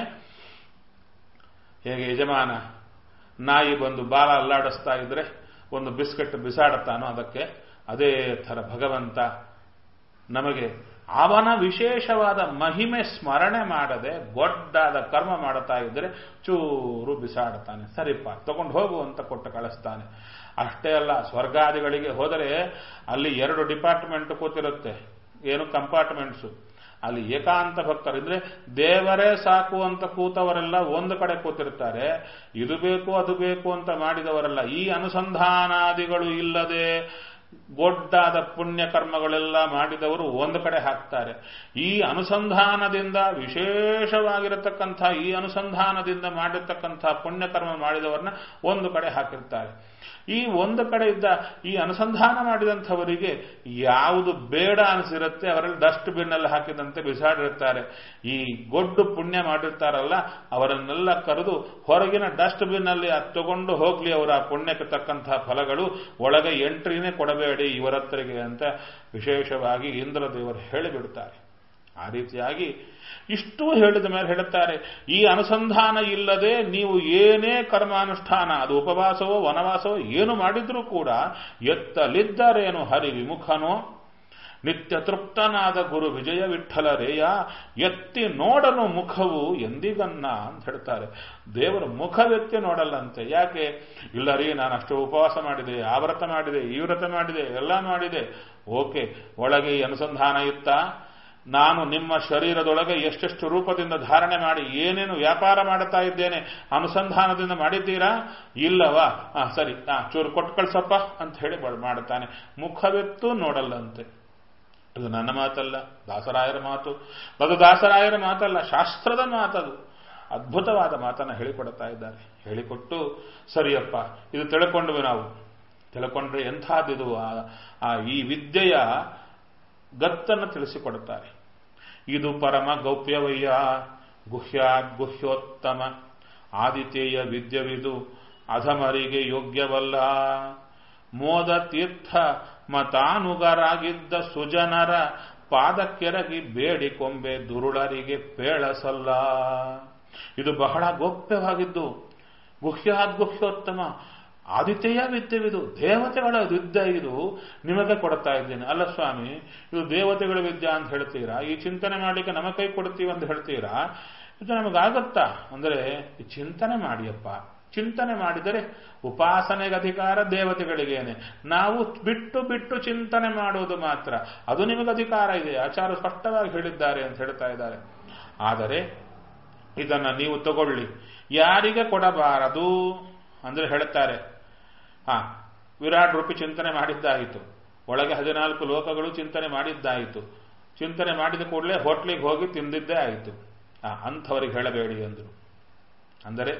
ಹೇಗೆ ಯಜಮಾನ ನಾಯಿ ಬಂದು ಬಾಲ ಅಲ್ಲಾಡಿಸ್ತಾ ಇದ್ರೆ ಒಂದು ಬಿಸ್ಕೆಟ್ ಬಿಸಾಡುತ್ತಾನೋ ಅದಕ್ಕೆ ಅದೇ ಥರ ಭಗವಂತ ನಮಗೆ ಅವನ ವಿಶೇಷವಾದ ಮಹಿಮೆ ಸ್ಮರಣೆ ಮಾಡದೆ ಗೊಡ್ಡಾದ ಕರ್ಮ ಮಾಡುತ್ತಾ ಇದ್ದರೆ ಚೂರು ಬಿಸಾಡುತ್ತಾನೆ ಸರಿಪ್ಪ ತಗೊಂಡು ಹೋಗು ಅಂತ ಕೊಟ್ಟು ಕಳಿಸ್ತಾನೆ ಅಷ್ಟೇ ಅಲ್ಲ ಸ್ವರ್ಗಾದಿಗಳಿಗೆ ಹೋದರೆ ಅಲ್ಲಿ ಎರಡು ಡಿಪಾರ್ಟ್ಮೆಂಟ್ ಕೂತಿರುತ್ತೆ ಏನು ಕಂಪಾರ್ಟ್ಮೆಂಟ್ಸು ಅಲ್ಲಿ ಏಕಾಂತ ಭಕ್ತರು ಅಂದ್ರೆ ದೇವರೇ ಸಾಕು ಅಂತ ಕೂತವರೆಲ್ಲ ಒಂದು ಕಡೆ ಕೂತಿರ್ತಾರೆ ಇದು ಬೇಕು ಅದು ಬೇಕು ಅಂತ ಮಾಡಿದವರೆಲ್ಲ ಈ ಅನುಸಂಧಾನಾದಿಗಳು ಇಲ್ಲದೆ ಗೊಡ್ಡಾದ ಪುಣ್ಯ ಕರ್ಮಗಳೆಲ್ಲ ಮಾಡಿದವರು ಒಂದು ಕಡೆ ಹಾಕ್ತಾರೆ ಈ ಅನುಸಂಧಾನದಿಂದ ವಿಶೇಷವಾಗಿರತಕ್ಕಂಥ ಈ ಅನುಸಂಧಾನದಿಂದ ಮಾಡಿರ್ತಕ್ಕಂಥ ಪುಣ್ಯಕರ್ಮ ಮಾಡಿದವರನ್ನ ಒಂದು ಕಡೆ ಹಾಕಿರ್ತಾರೆ ಈ ಒಂದು ಕಡೆ ಇದ್ದ ಈ ಅನುಸಂಧಾನ ಮಾಡಿದಂಥವರಿಗೆ ಯಾವುದು ಬೇಡ ಅನಿಸಿರುತ್ತೆ ಅವರಲ್ಲಿ ಡಸ್ಟ್ ಬಿನ್ ಅಲ್ಲಿ ಹಾಕಿದಂತೆ ಬಿಸಾಡಿರ್ತಾರೆ ಈ ಗೊಡ್ಡು ಪುಣ್ಯ ಮಾಡಿರ್ತಾರಲ್ಲ ಅವರನ್ನೆಲ್ಲ ಕರೆದು ಹೊರಗಿನ ಡಸ್ಟ್ ಬಿನ್ ಅಲ್ಲಿ ಅದು ತಗೊಂಡು ಹೋಗ್ಲಿ ಅವರ ಪುಣ್ಯಕ್ಕೆ ತಕ್ಕಂತಹ ಫಲಗಳು ಒಳಗೆ ಎಂಟ್ರಿನೇ ಕೊಡಬೇಡಿ ಇವರತ್ತರಿಗೆ ಅಂತ ವಿಶೇಷವಾಗಿ ಇಂದ್ರದೇವರು ಹೇಳಿಬಿಡ್ತಾರೆ ಆ ರೀತಿಯಾಗಿ ಇಷ್ಟು ಹೇಳಿದ ಮೇಲೆ ಹೇಳುತ್ತಾರೆ ಈ ಅನುಸಂಧಾನ ಇಲ್ಲದೆ ನೀವು ಏನೇ ಕರ್ಮಾನುಷ್ಠಾನ ಅದು ಉಪವಾಸವೋ ವನವಾಸವೋ ಏನು ಮಾಡಿದ್ರೂ ಕೂಡ ಎತ್ತಲಿದ್ದರೇನು ಹರಿ ವಿಮುಖನೋ ನಿತ್ಯ ತೃಪ್ತನಾದ ಗುರು ವಿಜಯ ವಿಠಲರೇಯ ಎತ್ತಿ ನೋಡಲು ಮುಖವು ಎಂದಿಗನ್ನ ಅಂತ ಹೇಳ್ತಾರೆ ದೇವರ ಮುಖವೆತ್ತಿ ನೋಡಲ್ಲಂತೆ ಯಾಕೆ ಇಲ್ಲ ರೀ ನಾನು ಅಷ್ಟು ಉಪವಾಸ ಮಾಡಿದೆ ಆ ವ್ರತ ಮಾಡಿದೆ ಈ ವ್ರತ ಮಾಡಿದೆ ಎಲ್ಲ ಮಾಡಿದೆ ಓಕೆ ಒಳಗೆ ಈ ಅನುಸಂಧಾನ ಇತ್ತ ನಾನು ನಿಮ್ಮ ಶರೀರದೊಳಗೆ ಎಷ್ಟೆಷ್ಟು ರೂಪದಿಂದ ಧಾರಣೆ ಮಾಡಿ ಏನೇನು ವ್ಯಾಪಾರ ಮಾಡುತ್ತಾ ಇದ್ದೇನೆ ಅನುಸಂಧಾನದಿಂದ ಮಾಡಿದ್ದೀರಾ ಇಲ್ಲವಾ ಆ ಸರಿ ಆ ಚೂರು ಕೊಟ್ಟು ಕಳ್ಸಪ್ಪ ಅಂತ ಹೇಳಿ ಮಾಡುತ್ತಾನೆ ಮುಖವೆತ್ತು ನೋಡಲ್ಲಂತೆ ಇದು ನನ್ನ ಮಾತಲ್ಲ ದಾಸರಾಯರ ಮಾತು ಅದು ದಾಸರಾಯರ ಮಾತಲ್ಲ ಶಾಸ್ತ್ರದ ಮಾತದು ಅದ್ಭುತವಾದ ಮಾತನ್ನ ಹೇಳಿಕೊಡ್ತಾ ಇದ್ದಾರೆ ಹೇಳಿಕೊಟ್ಟು ಸರಿಯಪ್ಪ ಇದು ತಿಳ್ಕೊಂಡ್ವಿ ನಾವು ತಿಳ್ಕೊಂಡ್ರೆ ಎಂಥದ್ದಿದು ಆ ಈ ವಿದ್ಯೆಯ ಗತ್ತನ್ನು ತಿಳಿಸಿಕೊಡುತ್ತಾರೆ ಇದು ಪರಮ ಗೌಪ್ಯವಯ್ಯ ಗುಹ್ಯಾದ್ ಗುಹ್ಯೋತ್ತಮ ಆದಿತೇಯ ವಿದ್ಯವಿದು ಅಧಮರಿಗೆ ಯೋಗ್ಯವಲ್ಲ ಮೋದ ತೀರ್ಥ ಮತಾನುಗರಾಗಿದ್ದ ಸುಜನರ ಪಾದಕ್ಕೆರಗಿ ಬೇಡಿಕೊಂಬೆ ದುರುಳರಿಗೆ ಪೇಳಸಲ್ಲ ಇದು ಬಹಳ ಗೋಪ್ಯವಾಗಿದ್ದು ಗುಹ್ಯಾದ್ ಗುಹ್ಯೋತ್ತಮ ಆದಿತ್ಯ ವಿದ್ಯವಿದು ದೇವತೆಗಳ ವಿದ್ಯೆ ಇದು ನಿಮಗೆ ಕೊಡ್ತಾ ಇದ್ದೇನೆ ಅಲ್ಲ ಸ್ವಾಮಿ ಇದು ದೇವತೆಗಳ ವಿದ್ಯೆ ಅಂತ ಹೇಳ್ತೀರಾ ಈ ಚಿಂತನೆ ಮಾಡಲಿಕ್ಕೆ ನಮ್ಮ ಕೈ ಕೊಡ್ತೀವಿ ಅಂತ ಹೇಳ್ತೀರಾ ಇದು ನಮಗಾಗತ್ತಾ ಅಂದರೆ ಚಿಂತನೆ ಮಾಡಿಯಪ್ಪ ಚಿಂತನೆ ಮಾಡಿದರೆ ಉಪಾಸನೆಗೆ ಅಧಿಕಾರ ದೇವತೆಗಳಿಗೇನೆ ನಾವು ಬಿಟ್ಟು ಬಿಟ್ಟು ಚಿಂತನೆ ಮಾಡುವುದು ಮಾತ್ರ ಅದು ನಿಮಗೆ ಅಧಿಕಾರ ಇದೆ ಆಚಾರ ಸ್ಪಷ್ಟವಾಗಿ ಹೇಳಿದ್ದಾರೆ ಅಂತ ಹೇಳ್ತಾ ಇದ್ದಾರೆ ಆದರೆ ಇದನ್ನ ನೀವು ತಗೊಳ್ಳಿ ಯಾರಿಗೆ ಕೊಡಬಾರದು ಅಂದ್ರೆ ಹೇಳ್ತಾರೆ ಹಾ ವಿರಾಟ್ ರೂಪಿ ಚಿಂತನೆ ಮಾಡಿದ್ದಾಯಿತು ಒಳಗೆ ಹದಿನಾಲ್ಕು ಲೋಕಗಳು ಚಿಂತನೆ ಮಾಡಿದ್ದಾಯಿತು ಚಿಂತನೆ ಮಾಡಿದ ಕೂಡಲೇ ಹೋಟ್ಲಿಗೆ ಹೋಗಿ ತಿಂದಿದ್ದೇ ಆಯಿತು ಆ ಅಂಥವರಿಗೆ ಹೇಳಬೇಡಿ ಅಂದರು ಅಂದರೆ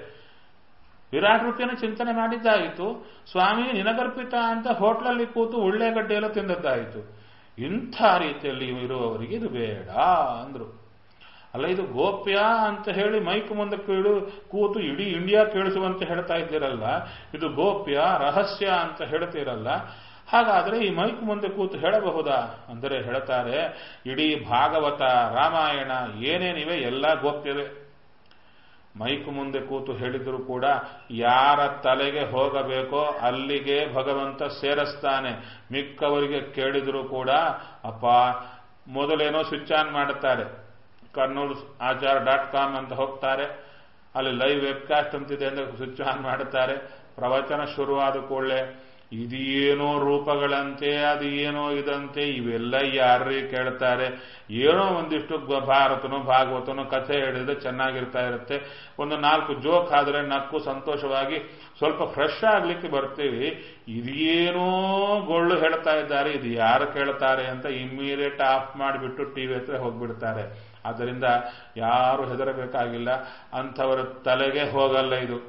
ವಿರಾಟ್ ರೂಪಿಯನ್ನು ಚಿಂತನೆ ಮಾಡಿದ್ದಾಯಿತು ಸ್ವಾಮಿ ನಿನಗರ್ಪಿತ ಅಂತ ಹೋಟ್ಲಲ್ಲಿ ಕೂತು ಉಳ್ಳೆಗಡ್ಡೆ ಎಲ್ಲ ತಿಂದದ್ದಾಯಿತು ಇಂಥ ರೀತಿಯಲ್ಲಿ ಇರುವವರಿಗೆ ಇದು ಬೇಡ ಅಂದ್ರು ಅಲ್ಲ ಇದು ಗೋಪ್ಯ ಅಂತ ಹೇಳಿ ಮೈಕ್ ಮುಂದೆ ಕೇಳು ಕೂತು ಇಡೀ ಇಂಡಿಯಾ ಕೇಳಿಸುವಂತೆ ಹೇಳ್ತಾ ಇದ್ದೀರಲ್ಲ ಇದು ಗೋಪ್ಯ ರಹಸ್ಯ ಅಂತ ಹೇಳ್ತೀರಲ್ಲ ಹಾಗಾದ್ರೆ ಈ ಮೈಕ್ ಮುಂದೆ ಕೂತು ಹೇಳಬಹುದಾ ಅಂದರೆ ಹೇಳ್ತಾರೆ ಇಡೀ ಭಾಗವತ ರಾಮಾಯಣ ಏನೇನಿವೆ ಎಲ್ಲ ಗೋಪ್ಯವೇ ಮೈಕ್ ಮುಂದೆ ಕೂತು ಹೇಳಿದ್ರು ಕೂಡ ಯಾರ ತಲೆಗೆ ಹೋಗಬೇಕೋ ಅಲ್ಲಿಗೆ ಭಗವಂತ ಸೇರಿಸ್ತಾನೆ ಮಿಕ್ಕವರಿಗೆ ಕೇಳಿದ್ರು ಕೂಡ ಅಪ್ಪ ಮೊದಲೇನೋ ಸ್ವಿಚ್ ಆನ್ ಮಾಡುತ್ತಾರೆ ಕರ್ನೂಲ್ ಆಚಾರ ಡಾಟ್ ಕಾಮ್ ಅಂತ ಹೋಗ್ತಾರೆ ಅಲ್ಲಿ ಲೈವ್ ವೆಬ್ಕಾಸ್ಟ್ ಅಂತಿದೆ ಅಂದ್ರೆ ಸ್ವಿಚ್ ಆನ್ ಮಾಡುತ್ತಾರೆ ಪ್ರವಚನ ಶುರುವಾದ ಕೂಡಲೇ ಇದೇನೋ ರೂಪಗಳಂತೆ ಅದು ಏನೋ ಇದಂತೆ ಇವೆಲ್ಲ ಯಾರ್ರೀ ಕೇಳ್ತಾರೆ ಏನೋ ಒಂದಿಷ್ಟು ಭಾರತನೋ ಭಾಗವತನೋ ಕಥೆ ಹೇಳಿದ್ರೆ ಚೆನ್ನಾಗಿರ್ತಾ ಇರುತ್ತೆ ಒಂದು ನಾಲ್ಕು ಜೋಕ್ ಆದ್ರೆ ನಕ್ಕು ಸಂತೋಷವಾಗಿ ಸ್ವಲ್ಪ ಫ್ರೆಶ್ ಆಗ್ಲಿಕ್ಕೆ ಬರ್ತೀವಿ ಇದೇನೋ ಗೊಳ್ಳು ಹೇಳ್ತಾ ಇದ್ದಾರೆ ಇದು ಯಾರು ಕೇಳ್ತಾರೆ ಅಂತ ಇಮ್ಮಿಡಿಯೇಟ್ ಆಫ್ ಮಾಡಿಬಿಟ್ಟು ಟಿವಿ ಹತ್ರ ಹೋಗ್ಬಿಡ್ತಾರೆ ಆದ್ದರಿಂದ ಯಾರು ಹೆದರಬೇಕಾಗಿಲ್ಲ ಅಂಥವರ ತಲೆಗೆ ಹೋಗಲ್ಲ ಇದು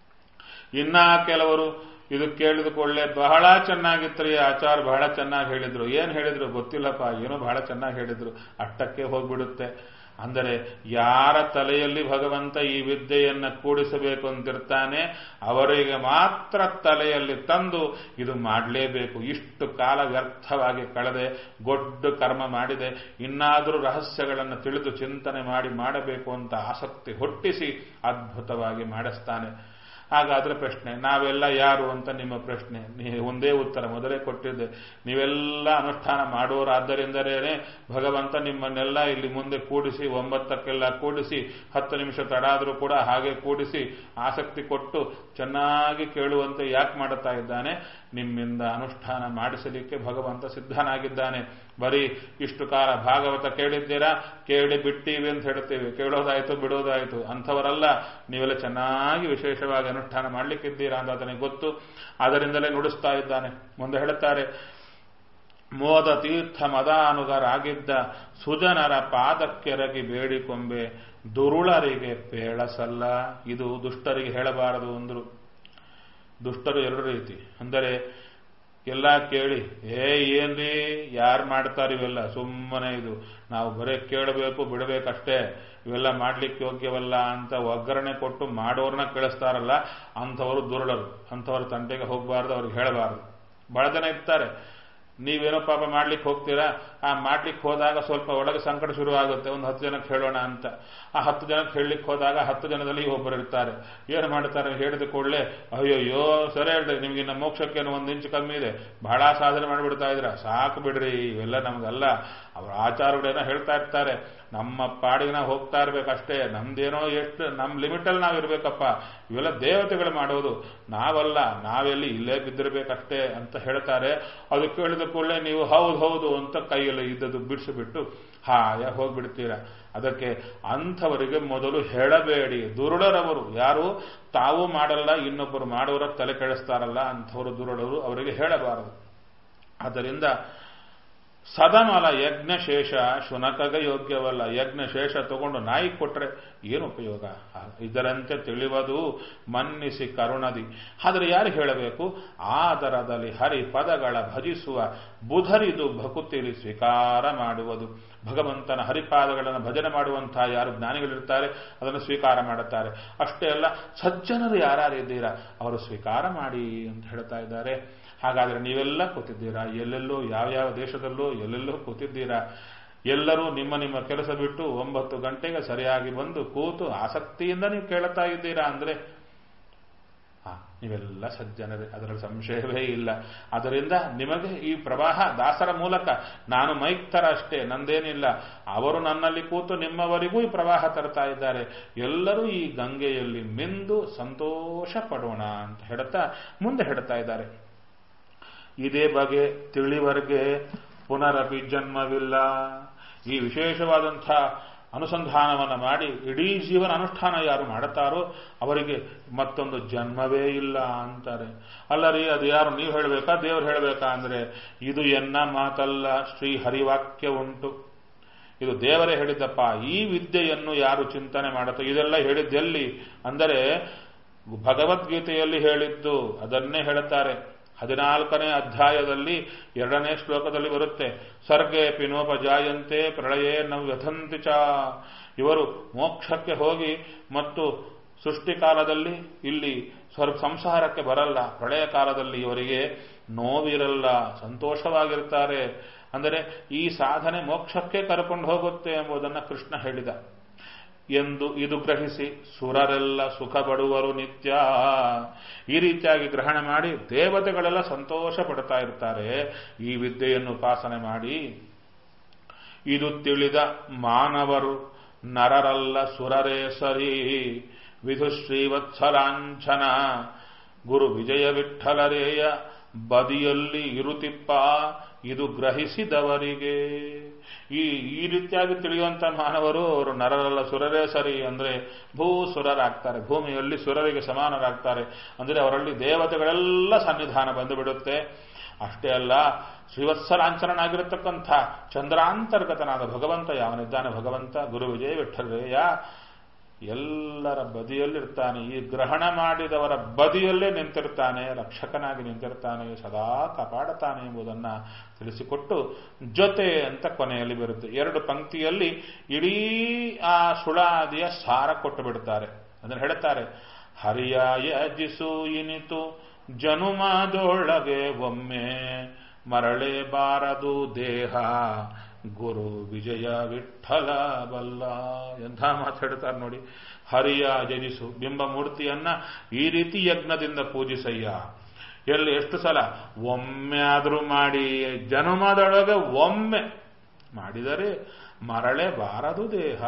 ಇನ್ನ ಕೆಲವರು ಇದು ಕೇಳಿದ ಕೂಡಲೇ ಬಹಳ ಚೆನ್ನಾಗಿತ್ರಿ ಆಚಾರ ಬಹಳ ಚೆನ್ನಾಗಿ ಹೇಳಿದ್ರು ಏನ್ ಹೇಳಿದ್ರು ಗೊತ್ತಿಲ್ಲಪ್ಪ ಏನೋ ಬಹಳ ಚೆನ್ನಾಗಿ ಹೇಳಿದ್ರು ಅಟ್ಟಕ್ಕೆ ಹೋಗ್ಬಿಡುತ್ತೆ ಅಂದರೆ ಯಾರ ತಲೆಯಲ್ಲಿ ಭಗವಂತ ಈ ವಿದ್ಯೆಯನ್ನ ಕೂಡಿಸಬೇಕು ಅಂತಿರ್ತಾನೆ ಅವರಿಗೆ ಮಾತ್ರ ತಲೆಯಲ್ಲಿ ತಂದು ಇದು ಮಾಡಲೇಬೇಕು ಇಷ್ಟು ಕಾಲ ವ್ಯರ್ಥವಾಗಿ ಕಳೆದೆ ಗೊಡ್ಡ ಕರ್ಮ ಮಾಡಿದೆ ಇನ್ನಾದರೂ ರಹಸ್ಯಗಳನ್ನು ತಿಳಿದು ಚಿಂತನೆ ಮಾಡಿ ಮಾಡಬೇಕು ಅಂತ ಆಸಕ್ತಿ ಹುಟ್ಟಿಸಿ ಅದ್ಭುತವಾಗಿ ಮಾಡಿಸ್ತಾನೆ ಹಾಗಾದ್ರೆ ಪ್ರಶ್ನೆ ನಾವೆಲ್ಲ ಯಾರು ಅಂತ ನಿಮ್ಮ ಪ್ರಶ್ನೆ ನೀ ಒಂದೇ ಉತ್ತರ ಮೊದಲೇ ಕೊಟ್ಟಿದ್ದೆ ನೀವೆಲ್ಲ ಅನುಷ್ಠಾನ ಮಾಡೋರಾದ್ದರಿಂದಲೇ ಭಗವಂತ ನಿಮ್ಮನ್ನೆಲ್ಲ ಇಲ್ಲಿ ಮುಂದೆ ಕೂಡಿಸಿ ಒಂಬತ್ತಕ್ಕೆಲ್ಲ ಕೂಡಿಸಿ ಹತ್ತು ನಿಮಿಷ ತಡಾದರೂ ಕೂಡ ಹಾಗೆ ಕೂಡಿಸಿ ಆಸಕ್ತಿ ಕೊಟ್ಟು ಚೆನ್ನಾಗಿ ಕೇಳುವಂತೆ ಯಾಕೆ ಮಾಡುತ್ತಾ ಇದ್ದಾನೆ ನಿಮ್ಮಿಂದ ಅನುಷ್ಠಾನ ಮಾಡಿಸಲಿಕ್ಕೆ ಭಗವಂತ ಸಿದ್ಧನಾಗಿದ್ದಾನೆ ಬರೀ ಇಷ್ಟು ಕಾಲ ಭಾಗವತ ಕೇಳಿದ್ದೀರಾ ಕೇಳಿ ಬಿಟ್ಟಿವಿ ಅಂತ ಹೇಳ್ತೀವಿ ಕೇಳೋದಾಯ್ತು ಬಿಡೋದಾಯ್ತು ಅಂಥವರಲ್ಲ ನೀವೆಲ್ಲ ಚೆನ್ನಾಗಿ ವಿಶೇಷವಾಗಿ ಅನುಷ್ಠಾನ ಮಾಡಲಿಕ್ಕಿದ್ದೀರಾ ಅಂತ ಅದನಿಗೆ ಗೊತ್ತು ಅದರಿಂದಲೇ ನುಡಿಸ್ತಾ ಇದ್ದಾನೆ ಮುಂದೆ ಹೇಳುತ್ತಾರೆ ಮೋದ ತೀರ್ಥ ಮದಾನುಗರಾಗಿದ್ದ ಸುಜನರ ಪಾದಕ್ಕೆರಗಿ ಬೇಡಿಕೊಂಬೆ ದುರುಳರಿಗೆ ಪೇಳಸಲ್ಲ ಇದು ದುಷ್ಟರಿಗೆ ಹೇಳಬಾರದು ಅಂದ್ರು ದುಷ್ಟರು ಎರಡು ರೀತಿ ಅಂದರೆ ಎಲ್ಲ ಕೇಳಿ ಏ ಏನ್ರಿ ಯಾರು ಮಾಡ್ತಾರೆ ಇವೆಲ್ಲ ಸುಮ್ಮನೆ ಇದು ನಾವು ಬರೀ ಕೇಳಬೇಕು ಬಿಡಬೇಕಷ್ಟೇ ಇವೆಲ್ಲ ಮಾಡ್ಲಿಕ್ಕೆ ಯೋಗ್ಯವಲ್ಲ ಅಂತ ಒಗ್ಗರಣೆ ಕೊಟ್ಟು ಮಾಡೋರ್ನ ಕೇಳಿಸ್ತಾರಲ್ಲ ಅಂಥವರು ದುರುಳರು ಅಂಥವ್ರ ತಂಟೆಗೆ ಹೋಗಬಾರ್ದು ಅವ್ರಿಗೆ ಹೇಳಬಾರ್ದು ಬಹಳ ಜನ ಇರ್ತಾರೆ ನೀವೇನೋ ಪಾಪ ಮಾಡ್ಲಿಕ್ಕೆ ಹೋಗ್ತೀರಾ ಆ ಮಾಡ್ಲಿಕ್ಕೆ ಹೋದಾಗ ಸ್ವಲ್ಪ ಒಳಗೆ ಸಂಕಟ ಶುರು ಆಗುತ್ತೆ ಒಂದು ಹತ್ತು ಜನಕ್ಕೆ ಹೇಳೋಣ ಅಂತ ಆ ಹತ್ತು ಜನಕ್ಕೆ ಹೇಳಲಿಕ್ಕೆ ಹೋದಾಗ ಹತ್ತು ಜನದಲ್ಲಿ ಒಬ್ಬರು ಇರ್ತಾರೆ ಏನು ಮಾಡ್ತಾರೆ ಹೇಳಿದ ಕೂಡಲೇ ಅಯ್ಯೋಯ್ಯೋ ಸರಿ ಹೇಳ್ರಿ ನಿಮ್ಗೆ ನಮ್ಮ ಮೋಕ್ಷಕ್ಕೇನು ಒಂದು ಇಂಚು ಕಮ್ಮಿ ಇದೆ ಬಹಳ ಸಾಧನೆ ಮಾಡಿಬಿಡ್ತಾ ಇದ್ರ ಸಾಕು ಬಿಡ್ರಿ ಇವೆಲ್ಲ ನಮ್ಗಲ್ಲ ಅವ್ರ ಆಚಾರಗಳೇನೋ ಹೇಳ್ತಾ ಇರ್ತಾರೆ ನಮ್ಮ ಪಾಡಿಗೆ ನಾವು ಹೋಗ್ತಾ ಇರ್ಬೇಕಷ್ಟೇ ನಮ್ದೇನೋ ಎಷ್ಟು ನಮ್ಮ ಲಿಮಿಟಲ್ಲಿ ನಾವು ಇರ್ಬೇಕಪ್ಪ ಇವೆಲ್ಲ ದೇವತೆಗಳು ಮಾಡೋದು ನಾವಲ್ಲ ನಾವೆಲ್ಲಿ ಇಲ್ಲೇ ಬಿದ್ದಿರ್ಬೇಕಷ್ಟೇ ಅಂತ ಹೇಳ್ತಾರೆ ಅದು ಕೇಳಿದ ಕೂಡಲೇ ನೀವು ಹೌದು ಹೌದು ಅಂತ ಕೈಯಲ್ಲಿ ಇದ್ದದ್ದು ಬಿಡಿಸಿಬಿಟ್ಟು ಹಾಯ ಹೋಗ್ಬಿಡ್ತೀರಾ ಅದಕ್ಕೆ ಅಂಥವರಿಗೆ ಮೊದಲು ಹೇಳಬೇಡಿ ದುರುಳರವರು ಯಾರು ತಾವು ಮಾಡಲ್ಲ ಇನ್ನೊಬ್ಬರು ಮಾಡೋರ ತಲೆ ಕೆಡಿಸ್ತಾರಲ್ಲ ಅಂಥವರು ದುರುಳರು ಅವರಿಗೆ ಹೇಳಬಾರದು ಆದ್ದರಿಂದ ಸದಮಲ ಯಜ್ಞಶೇಷ ಶುನಕಗ ಯೋಗ್ಯವಲ್ಲ ಯಜ್ಞಶೇಷ ತಗೊಂಡು ನಾಯಿ ಕೊಟ್ರೆ ಏನು ಉಪಯೋಗ ಇದರಂತೆ ತಿಳಿವದು ಮನ್ನಿಸಿ ಕರುಣದಿ ಆದರೆ ಯಾರು ಹೇಳಬೇಕು ಆದರದಲ್ಲಿ ಹರಿ ಪದಗಳ ಭಜಿಸುವ ಬುಧರಿದು ಭಕುತಿರಿ ಸ್ವೀಕಾರ ಮಾಡುವುದು ಭಗವಂತನ ಹರಿಪಾದಗಳನ್ನು ಭಜನೆ ಮಾಡುವಂತಹ ಯಾರು ಜ್ಞಾನಿಗಳಿರ್ತಾರೆ ಅದನ್ನು ಸ್ವೀಕಾರ ಮಾಡುತ್ತಾರೆ ಅಷ್ಟೇ ಅಲ್ಲ ಸಜ್ಜನರು ಯಾರ್ಯಾರಿದ್ದೀರಾ ಅವರು ಸ್ವೀಕಾರ ಮಾಡಿ ಅಂತ ಹೇಳ್ತಾ ಇದ್ದಾರೆ ಹಾಗಾದ್ರೆ ನೀವೆಲ್ಲ ಕೂತಿದ್ದೀರಾ ಎಲ್ಲೆಲ್ಲೋ ಯಾವ್ಯಾವ ದೇಶದಲ್ಲೋ ಎಲ್ಲೆಲ್ಲೋ ಕೂತಿದ್ದೀರಾ ಎಲ್ಲರೂ ನಿಮ್ಮ ನಿಮ್ಮ ಕೆಲಸ ಬಿಟ್ಟು ಒಂಬತ್ತು ಗಂಟೆಗೆ ಸರಿಯಾಗಿ ಬಂದು ಕೂತು ಆಸಕ್ತಿಯಿಂದ ನೀವು ಕೇಳುತ್ತಾ ಇದ್ದೀರಾ ಅಂದ್ರೆ ನೀವೆಲ್ಲ ಸಜ್ಜನರೇ ಅದರಲ್ಲಿ ಸಂಶಯವೇ ಇಲ್ಲ ಅದರಿಂದ ನಿಮಗೆ ಈ ಪ್ರವಾಹ ದಾಸರ ಮೂಲಕ ನಾನು ಮೈಕ್ ತರ ಅಷ್ಟೇ ನಂದೇನಿಲ್ಲ ಅವರು ನನ್ನಲ್ಲಿ ಕೂತು ನಿಮ್ಮವರಿಗೂ ಈ ಪ್ರವಾಹ ತರ್ತಾ ಇದ್ದಾರೆ ಎಲ್ಲರೂ ಈ ಗಂಗೆಯಲ್ಲಿ ಮಿಂದು ಸಂತೋಷ ಪಡೋಣ ಅಂತ ಹೇಳ್ತಾ ಮುಂದೆ ಹೇಳ್ತಾ ಇದ್ದಾರೆ ಇದೇ ಬಗೆ ತಿಳಿವರೆಗೆ ಪುನರಪಿ ಜನ್ಮವಿಲ್ಲ ಈ ವಿಶೇಷವಾದಂಥ ಅನುಸಂಧಾನವನ್ನು ಮಾಡಿ ಇಡೀ ಜೀವನ ಅನುಷ್ಠಾನ ಯಾರು ಮಾಡುತ್ತಾರೋ ಅವರಿಗೆ ಮತ್ತೊಂದು ಜನ್ಮವೇ ಇಲ್ಲ ಅಂತಾರೆ ಅಲ್ಲ ರೀ ಅದು ಯಾರು ನೀವು ಹೇಳಬೇಕಾ ದೇವರು ಹೇಳಬೇಕಾ ಅಂದ್ರೆ ಇದು ಎನ್ನ ಮಾತಲ್ಲ ಶ್ರೀ ಹರಿವಾಕ್ಯ ಉಂಟು ಇದು ದೇವರೇ ಹೇಳಿದ್ದಪ್ಪ ಈ ವಿದ್ಯೆಯನ್ನು ಯಾರು ಚಿಂತನೆ ಮಾಡುತ್ತೋ ಇದೆಲ್ಲ ಹೇಳಿದ್ದೆಲ್ಲಿ ಅಂದರೆ ಭಗವದ್ಗೀತೆಯಲ್ಲಿ ಹೇಳಿದ್ದು ಅದನ್ನೇ ಹೇಳುತ್ತಾರೆ ಹದಿನಾಲ್ಕನೇ ಅಧ್ಯಾಯದಲ್ಲಿ ಎರಡನೇ ಶ್ಲೋಕದಲ್ಲಿ ಬರುತ್ತೆ ಸರ್ಗೆ ಪಿನೋಪಜಾಯಂತೆ ಪ್ರಳಯೇ ನವ್ ವ್ಯಥಂತಿ ಚ ಇವರು ಮೋಕ್ಷಕ್ಕೆ ಹೋಗಿ ಮತ್ತು ಸೃಷ್ಟಿ ಕಾಲದಲ್ಲಿ ಇಲ್ಲಿ ಸ್ವರ್ ಸಂಸಾರಕ್ಕೆ ಬರಲ್ಲ ಪ್ರಳಯ ಕಾಲದಲ್ಲಿ ಇವರಿಗೆ ನೋವಿರಲ್ಲ ಸಂತೋಷವಾಗಿರ್ತಾರೆ ಅಂದರೆ ಈ ಸಾಧನೆ ಮೋಕ್ಷಕ್ಕೆ ಕರ್ಕೊಂಡು ಹೋಗುತ್ತೆ ಎಂಬುದನ್ನು ಕೃಷ್ಣ ಹೇಳಿದ ಎಂದು ಇದು ಗ್ರಹಿಸಿ ಸುರರೆಲ್ಲ ಸುಖ ಪಡುವರು ನಿತ್ಯ ಈ ರೀತಿಯಾಗಿ ಗ್ರಹಣ ಮಾಡಿ ದೇವತೆಗಳೆಲ್ಲ ಸಂತೋಷ ಪಡ್ತಾ ಇರ್ತಾರೆ ಈ ವಿದ್ಯೆಯನ್ನು ಉಪಾಸನೆ ಮಾಡಿ ಇದು ತಿಳಿದ ಮಾನವರು ನರರಲ್ಲ ಸುರರೇ ಸರಿ ವಿಧು ಶ್ರೀವತ್ಸಲಾಂಛನ ಗುರು ವಿಜಯ ವಿಠಲರೇಯ ಬದಿಯಲ್ಲಿ ಇರುತಿಪ್ಪ ಇದು ಗ್ರಹಿಸಿದವರಿಗೆ ಈ ಈ ರೀತಿಯಾಗಿ ತಿಳಿಯುವಂತ ಮಾನವರು ಅವರು ನರರಲ್ಲ ಸುರರೇ ಸರಿ ಅಂದ್ರೆ ಭೂ ಸುರರಾಗ್ತಾರೆ ಭೂಮಿಯಲ್ಲಿ ಸುರರಿಗೆ ಸಮಾನರಾಗ್ತಾರೆ ಅಂದ್ರೆ ಅವರಲ್ಲಿ ದೇವತೆಗಳೆಲ್ಲ ಸನ್ನಿಧಾನ ಬಂದು ಬಿಡುತ್ತೆ ಅಷ್ಟೇ ಅಲ್ಲ ಶ್ರೀವತ್ಸಲಾಂಚನಾಗಿರತಕ್ಕಂಥ ಚಂದ್ರಾಂತರ್ಗತನಾದ ಭಗವಂತ ಯಾವನಿದ್ದಾನೆ ಭಗವಂತ ಗುರು ವಿಜಯ ವಿಠಲರೇಯ ಎಲ್ಲರ ಬದಿಯಲ್ಲಿರ್ತಾನೆ ಈ ಗ್ರಹಣ ಮಾಡಿದವರ ಬದಿಯಲ್ಲೇ ನಿಂತಿರ್ತಾನೆ ರಕ್ಷಕನಾಗಿ ನಿಂತಿರ್ತಾನೆ ಸದಾ ಕಾಪಾಡುತ್ತಾನೆ ಎಂಬುದನ್ನು ತಿಳಿಸಿಕೊಟ್ಟು ಜೊತೆ ಅಂತ ಕೊನೆಯಲ್ಲಿ ಬರುತ್ತೆ ಎರಡು ಪಂಕ್ತಿಯಲ್ಲಿ ಇಡೀ ಆ ಸುಳಾದಿಯ ಸಾರ ಕೊಟ್ಟು ಬಿಡುತ್ತಾರೆ ಅದನ್ನು ಹೇಳುತ್ತಾರೆ ಹರಿಯಾಯ ಜಿಸು ಇನಿತು ಜನುಮಾದೊಳಗೆ ಒಮ್ಮೆ ಮರಳೇ ಬಾರದು ದೇಹ ಗುರು ವಿಜಯ ವಿಠಲ ಬಲ್ಲ ಎಂಥ ಮಾತಾಡ್ತಾರೆ ನೋಡಿ ಹರಿಯ ಜನಿಸು ಬಿಂಬ ಮೂರ್ತಿಯನ್ನ ಈ ರೀತಿ ಯಜ್ಞದಿಂದ ಪೂಜಿಸಯ್ಯ ಎಲ್ಲಿ ಎಷ್ಟು ಸಲ ಒಮ್ಮೆ ಆದರೂ ಮಾಡಿ ಜನ್ಮದೊಳಗೆ ಒಮ್ಮೆ ಮಾಡಿದರೆ ಮರಳೆ ಬಾರದು ದೇಹ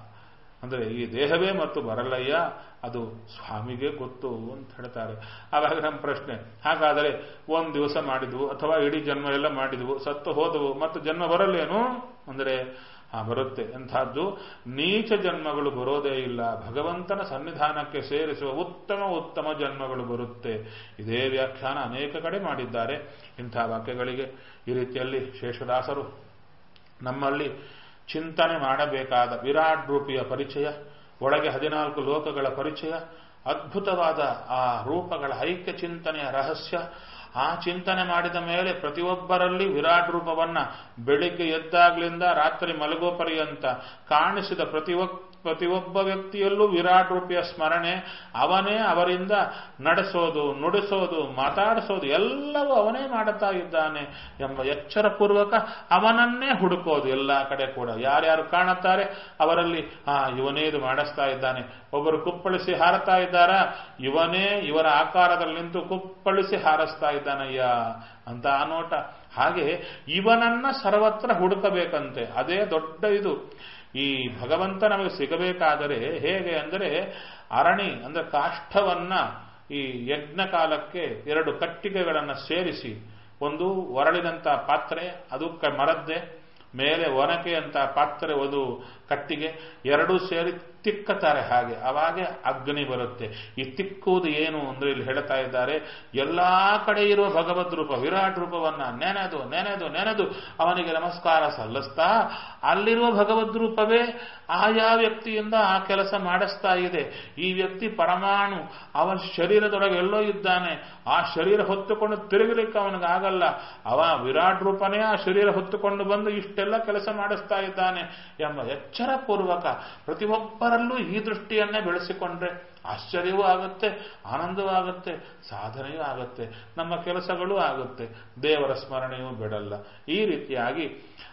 ಅಂದರೆ ಈ ದೇಹವೇ ಮತ್ತು ಬರಲಯ್ಯ ಅದು ಸ್ವಾಮಿಗೆ ಗೊತ್ತು ಅಂತ ಹೇಳ್ತಾರೆ ಆವಾಗ ನಮ್ಮ ಪ್ರಶ್ನೆ ಹಾಗಾದರೆ ಒಂದು ದಿವಸ ಮಾಡಿದ್ವು ಅಥವಾ ಇಡೀ ಜನ್ಮ ಎಲ್ಲ ಮಾಡಿದ್ವು ಸತ್ತು ಹೋದವು ಮತ್ತು ಜನ್ಮ ಬರಲ್ಲೇನು ಅಂದರೆ ಆ ಬರುತ್ತೆ ಎಂಥದ್ದು ನೀಚ ಜನ್ಮಗಳು ಬರೋದೇ ಇಲ್ಲ ಭಗವಂತನ ಸನ್ನಿಧಾನಕ್ಕೆ ಸೇರಿಸುವ ಉತ್ತಮ ಉತ್ತಮ ಜನ್ಮಗಳು ಬರುತ್ತೆ ಇದೇ ವ್ಯಾಖ್ಯಾನ ಅನೇಕ ಕಡೆ ಮಾಡಿದ್ದಾರೆ ಇಂಥ ವಾಕ್ಯಗಳಿಗೆ ಈ ರೀತಿಯಲ್ಲಿ ಶೇಷದಾಸರು ನಮ್ಮಲ್ಲಿ ಚಿಂತನೆ ಮಾಡಬೇಕಾದ ವಿರಾಟ್ ರೂಪಿಯ ಪರಿಚಯ ಒಳಗೆ ಹದಿನಾಲ್ಕು ಲೋಕಗಳ ಪರಿಚಯ ಅದ್ಭುತವಾದ ಆ ರೂಪಗಳ ಐಕ್ಯ ಚಿಂತನೆಯ ರಹಸ್ಯ ಆ ಚಿಂತನೆ ಮಾಡಿದ ಮೇಲೆ ಪ್ರತಿಯೊಬ್ಬರಲ್ಲಿ ವಿರಾಟ್ ರೂಪವನ್ನ ಬೆಳಿಗ್ಗೆ ಎದ್ದಾಗ್ಲಿಂದ ರಾತ್ರಿ ಮಲಗೋ ಪರ್ಯಂತ ಕಾಣಿಸಿದ ಪ್ರತಿಯೊಬ್ಬ ಪ್ರತಿಯೊಬ್ಬ ವ್ಯಕ್ತಿಯಲ್ಲೂ ವಿರಾಟ್ ರೂಪಿಯ ಸ್ಮರಣೆ ಅವನೇ ಅವರಿಂದ ನಡೆಸೋದು ನುಡಿಸೋದು ಮಾತಾಡಿಸೋದು ಎಲ್ಲವೂ ಅವನೇ ಮಾಡುತ್ತಾ ಇದ್ದಾನೆ ಎಂಬ ಎಚ್ಚರಪೂರ್ವಕ ಅವನನ್ನೇ ಹುಡುಕೋದು ಎಲ್ಲ ಕಡೆ ಕೂಡ ಯಾರ್ಯಾರು ಕಾಣುತ್ತಾರೆ ಅವರಲ್ಲಿ ಆ ಇವನೇ ಇದು ಮಾಡಿಸ್ತಾ ಇದ್ದಾನೆ ಒಬ್ಬರು ಕುಪ್ಪಳಿಸಿ ಹಾರತಾ ಇದ್ದಾರಾ ಇವನೇ ಇವರ ಆಕಾರದಲ್ಲಿ ನಿಂತು ಕುಪ್ಪಳಿಸಿ ಹಾರಿಸ್ತಾ ಇದ್ದಾನಯ್ಯ ಅಂತ ಆ ನೋಟ ಹಾಗೆ ಇವನನ್ನ ಸರ್ವತ್ರ ಹುಡುಕಬೇಕಂತೆ ಅದೇ ದೊಡ್ಡ ಇದು ಈ ಭಗವಂತ ನಮಗೆ ಸಿಗಬೇಕಾದರೆ ಹೇಗೆ ಅಂದರೆ ಅರಣಿ ಅಂದ್ರೆ ಕಾಷ್ಠವನ್ನ ಈ ಯಜ್ಞ ಕಾಲಕ್ಕೆ ಎರಡು ಕಟ್ಟಿಗೆಗಳನ್ನು ಸೇರಿಸಿ ಒಂದು ಒರಳಿನಂತ ಪಾತ್ರೆ ಅದು ಮರದ್ದೆ ಮೇಲೆ ಒನಕೆ ಅಂತ ಪಾತ್ರೆ ಒಂದು ಕಟ್ಟಿಗೆ ಎರಡೂ ಸೇರಿ ತಿಕ್ಕತಾರೆ ಹಾಗೆ ಅವಾಗೆ ಅಗ್ನಿ ಬರುತ್ತೆ ಈ ತಿಕ್ಕುವುದು ಏನು ಅಂದ್ರೆ ಇಲ್ಲಿ ಹೇಳ್ತಾ ಇದ್ದಾರೆ ಎಲ್ಲಾ ಕಡೆ ಇರುವ ಭಗವದ್ ರೂಪ ವಿರಾಟ್ ರೂಪವನ್ನ ನೆನೆದು ನೆನೆದು ನೆನೆದು ಅವನಿಗೆ ನಮಸ್ಕಾರ ಸಲ್ಲಿಸ್ತಾ ಅಲ್ಲಿರುವ ಭಗವದ್ ರೂಪವೇ ಆಯಾ ವ್ಯಕ್ತಿಯಿಂದ ಆ ಕೆಲಸ ಮಾಡಿಸ್ತಾ ಇದೆ ಈ ವ್ಯಕ್ತಿ ಪರಮಾಣು ಅವನ ಶರೀರದೊಳಗೆ ಎಲ್ಲೋ ಇದ್ದಾನೆ ಆ ಶರೀರ ಹೊತ್ತುಕೊಂಡು ತಿರುಗಲಿಕ್ಕೆ ಅವನಿಗಾಗಲ್ಲ ಅವ ವಿರಾಟ್ ರೂಪನೇ ಆ ಶರೀರ ಹೊತ್ತುಕೊಂಡು ಬಂದು ಇಷ್ಟೆಲ್ಲ ಕೆಲಸ ಮಾಡಿಸ್ತಾ ಇದ್ದಾನೆ ಎಂಬ ಎಚ್ಚರ ಪೂರ್ವಕ ಪ್ರತಿಯೊಬ್ಬರಲ್ಲೂ ಈ ದೃಷ್ಟಿಯನ್ನೇ ಬೆಳೆಸಿಕೊಂಡ್ರೆ ಆಶ್ಚರ್ಯವೂ ಆಗುತ್ತೆ ಆನಂದವೂ ಆಗುತ್ತೆ ಸಾಧನೆಯೂ ಆಗುತ್ತೆ ನಮ್ಮ ಕೆಲಸಗಳೂ ಆಗುತ್ತೆ ದೇವರ ಸ್ಮರಣೆಯೂ ಬಿಡಲ್ಲ ಈ ರೀತಿಯಾಗಿ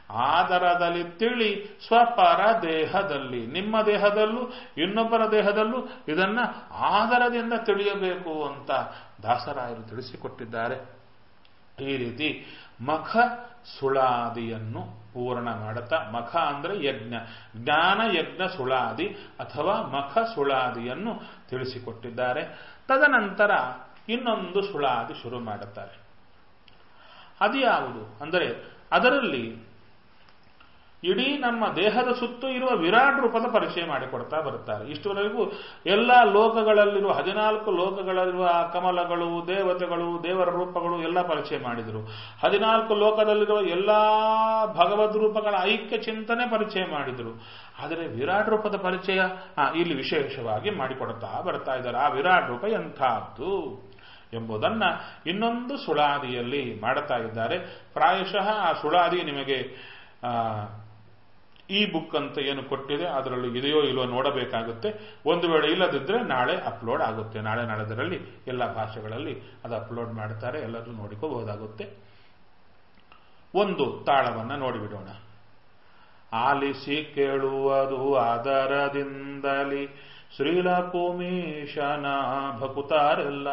ಆದರದಲ್ಲಿ ತಿಳಿ ಸ್ವಪರ ದೇಹದಲ್ಲಿ ನಿಮ್ಮ ದೇಹದಲ್ಲೂ ಇನ್ನೊಬ್ಬರ ದೇಹದಲ್ಲೂ ಇದನ್ನ ಆದರದಿಂದ ತಿಳಿಯಬೇಕು ಅಂತ ದಾಸರಾಯರು ತಿಳಿಸಿಕೊಟ್ಟಿದ್ದಾರೆ ಈ ರೀತಿ ಮಖ ಸುಳಾದಿಯನ್ನು ಪೂರ್ಣ ಮಾಡುತ್ತಾ ಮಖ ಅಂದ್ರೆ ಯಜ್ಞ ಜ್ಞಾನ ಯಜ್ಞ ಸುಳಾದಿ ಅಥವಾ ಮಖ ಸುಳಾದಿಯನ್ನು ತಿಳಿಸಿಕೊಟ್ಟಿದ್ದಾರೆ ತದನಂತರ ಇನ್ನೊಂದು ಸುಳಾದಿ ಶುರು ಮಾಡುತ್ತಾರೆ ಅದು ಯಾವುದು ಅಂದರೆ ಅದರಲ್ಲಿ ಇಡೀ ನಮ್ಮ ದೇಹದ ಸುತ್ತು ಇರುವ ವಿರಾಟ್ ರೂಪದ ಪರಿಚಯ ಮಾಡಿಕೊಡ್ತಾ ಬರುತ್ತಾರೆ ಇಷ್ಟವರೆಗೂ ಎಲ್ಲ ಲೋಕಗಳಲ್ಲಿರುವ ಹದಿನಾಲ್ಕು ಲೋಕಗಳಲ್ಲಿರುವ ಆ ಕಮಲಗಳು ದೇವತೆಗಳು ದೇವರ ರೂಪಗಳು ಎಲ್ಲ ಪರಿಚಯ ಮಾಡಿದರು ಹದಿನಾಲ್ಕು ಲೋಕದಲ್ಲಿರುವ ಎಲ್ಲಾ ಭಗವದ್ ರೂಪಗಳ ಐಕ್ಯ ಚಿಂತನೆ ಪರಿಚಯ ಮಾಡಿದರು ಆದರೆ ವಿರಾಟ್ ರೂಪದ ಪರಿಚಯ ಇಲ್ಲಿ ವಿಶೇಷವಾಗಿ ಮಾಡಿಕೊಡ್ತಾ ಬರ್ತಾ ಇದ್ದಾರೆ ಆ ವಿರಾಟ್ ರೂಪ ಎಂಥದ್ದು ಎಂಬುದನ್ನ ಇನ್ನೊಂದು ಸುಳಾದಿಯಲ್ಲಿ ಮಾಡುತ್ತಾ ಇದ್ದಾರೆ ಪ್ರಾಯಶಃ ಆ ಸುಳಾದಿ ನಿಮಗೆ ಈ ಬುಕ್ ಅಂತ ಏನು ಕೊಟ್ಟಿದೆ ಅದರಲ್ಲಿ ಇದೆಯೋ ಇಲ್ಲೋ ನೋಡಬೇಕಾಗುತ್ತೆ ಒಂದು ವೇಳೆ ಇಲ್ಲದಿದ್ದರೆ ನಾಳೆ ಅಪ್ಲೋಡ್ ಆಗುತ್ತೆ ನಾಳೆ ನಾಳೆದರಲ್ಲಿ ಎಲ್ಲ ಭಾಷೆಗಳಲ್ಲಿ ಅದು ಅಪ್ಲೋಡ್ ಮಾಡ್ತಾರೆ ಎಲ್ಲರೂ ನೋಡಿಕೋಬಹುದಾಗುತ್ತೆ ಒಂದು ತಾಳವನ್ನ ನೋಡಿಬಿಡೋಣ ಆಲಿಸಿ ಕೇಳುವುದು ಆದರದಿಂದಲಿ ಶ್ರೀಲಕುಮೀಶನ ಭಕುತಾರೆಲ್ಲ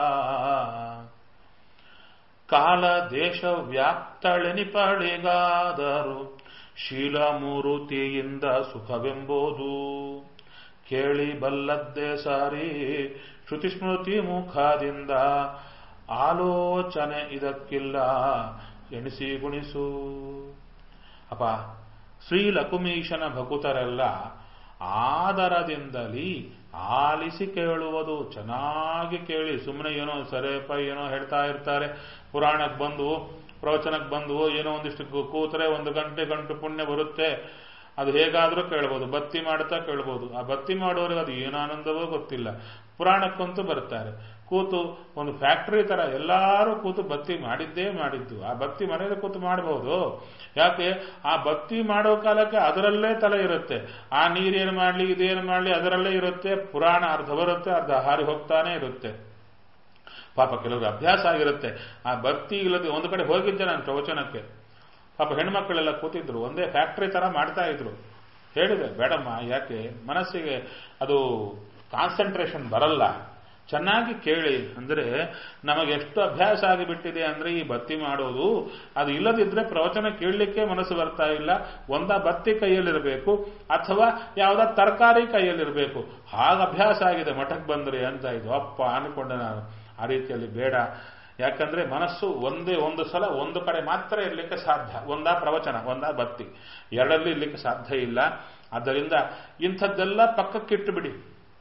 ಕಾಲ ದೇಶ ವ್ಯಾಪ್ತಳೆನಿಪಳಿಗಾದರು ಶೀಲಮೂರುತಿಯಿಂದ ಸುಖವೆಂಬುದು ಕೇಳಿ ಬಲ್ಲದ್ದೇ ಸಾರಿ ಶ್ರುತಿ ಸ್ಮೃತಿ ಮುಖದಿಂದ ಆಲೋಚನೆ ಇದಕ್ಕಿಲ್ಲ ಎಣಿಸಿ ಗುಣಿಸು ಅಪ್ಪ ಶ್ರೀ ಲಕುಮೀಶನ ಭಕುತರೆಲ್ಲ ಆದರದಿಂದಲೇ ಆಲಿಸಿ ಕೇಳುವುದು ಚೆನ್ನಾಗಿ ಕೇಳಿ ಸುಮ್ಮನೆ ಏನೋ ಸರೇಪ ಏನೋ ಹೇಳ್ತಾ ಇರ್ತಾರೆ ಪುರಾಣಕ್ಕೆ ಬಂದು ಪ್ರವಚನಕ್ಕೆ ಬಂದು ಏನೋ ಒಂದಿಷ್ಟು ಕೂತರೆ ಒಂದು ಗಂಟೆ ಗಂಟು ಪುಣ್ಯ ಬರುತ್ತೆ ಅದು ಹೇಗಾದರೂ ಕೇಳ್ಬೋದು ಬತ್ತಿ ಮಾಡ್ತಾ ಕೇಳ್ಬೋದು ಆ ಬತ್ತಿ ಮಾಡೋರಿಗೆ ಅದು ಏನು ಆನಂದವೋ ಗೊತ್ತಿಲ್ಲ ಪುರಾಣಕ್ಕಂತೂ ಬರ್ತಾರೆ ಕೂತು ಒಂದು ಫ್ಯಾಕ್ಟರಿ ತರ ಎಲ್ಲರೂ ಕೂತು ಬತ್ತಿ ಮಾಡಿದ್ದೇ ಮಾಡಿದ್ದು ಆ ಬತ್ತಿ ಮನೆಯಲ್ಲಿ ಕೂತು ಮಾಡಬಹುದು ಯಾಕೆ ಆ ಬತ್ತಿ ಮಾಡೋ ಕಾಲಕ್ಕೆ ಅದರಲ್ಲೇ ತಲೆ ಇರುತ್ತೆ ಆ ನೀರೇನು ಮಾಡಲಿ ಇದೇನು ಮಾಡಲಿ ಅದರಲ್ಲೇ ಇರುತ್ತೆ ಪುರಾಣ ಅರ್ಧ ಬರುತ್ತೆ ಅರ್ಧ ಹಾರಿ ಹೋಗ್ತಾನೆ ಇರುತ್ತೆ ಪಾಪ ಕೆಲವರು ಅಭ್ಯಾಸ ಆಗಿರುತ್ತೆ ಆ ಭಕ್ತಿ ಇಲ್ಲದೆ ಒಂದು ಕಡೆ ಹೋಗಿದ್ದೆ ನಾನು ಪ್ರವಚನಕ್ಕೆ ಪಾಪ ಹೆಣ್ಮಕ್ಳೆಲ್ಲ ಕೂತಿದ್ರು ಒಂದೇ ಫ್ಯಾಕ್ಟ್ರಿ ತರ ಮಾಡ್ತಾ ಇದ್ರು ಹೇಳಿದೆ ಬೇಡಮ್ಮ ಯಾಕೆ ಮನಸ್ಸಿಗೆ ಅದು ಕಾನ್ಸಂಟ್ರೇಷನ್ ಬರಲ್ಲ ಚೆನ್ನಾಗಿ ಕೇಳಿ ಅಂದ್ರೆ ನಮಗೆ ಎಷ್ಟು ಅಭ್ಯಾಸ ಆಗಿಬಿಟ್ಟಿದೆ ಅಂದ್ರೆ ಈ ಬತ್ತಿ ಮಾಡೋದು ಅದು ಇಲ್ಲದಿದ್ರೆ ಪ್ರವಚನ ಕೇಳಲಿಕ್ಕೆ ಮನಸ್ಸು ಬರ್ತಾ ಇಲ್ಲ ಒಂದ ಬತ್ತಿ ಕೈಯಲ್ಲಿರಬೇಕು ಅಥವಾ ಯಾವುದ ತರಕಾರಿ ಕೈಯಲ್ಲಿರಬೇಕು ಹಾಗ ಅಭ್ಯಾಸ ಆಗಿದೆ ಮಠಕ್ಕೆ ಬಂದ್ರಿ ಅಂತ ಇದು ಅಪ್ಪ ಅನ್ಕೊಂಡೆ ನಾನು ಆ ರೀತಿಯಲ್ಲಿ ಬೇಡ ಯಾಕಂದ್ರೆ ಮನಸ್ಸು ಒಂದೇ ಒಂದು ಸಲ ಒಂದು ಕಡೆ ಮಾತ್ರ ಇರಲಿಕ್ಕೆ ಸಾಧ್ಯ ಒಂದಾ ಪ್ರವಚನ ಒಂದಾ ಬತ್ತಿ ಎರಡಲ್ಲಿ ಇರ್ಲಿಕ್ಕೆ ಸಾಧ್ಯ ಇಲ್ಲ ಆದ್ದರಿಂದ ಇಂಥದ್ದೆಲ್ಲ ಪಕ್ಕಕ್ಕಿಟ್ಟು ಬಿಡಿ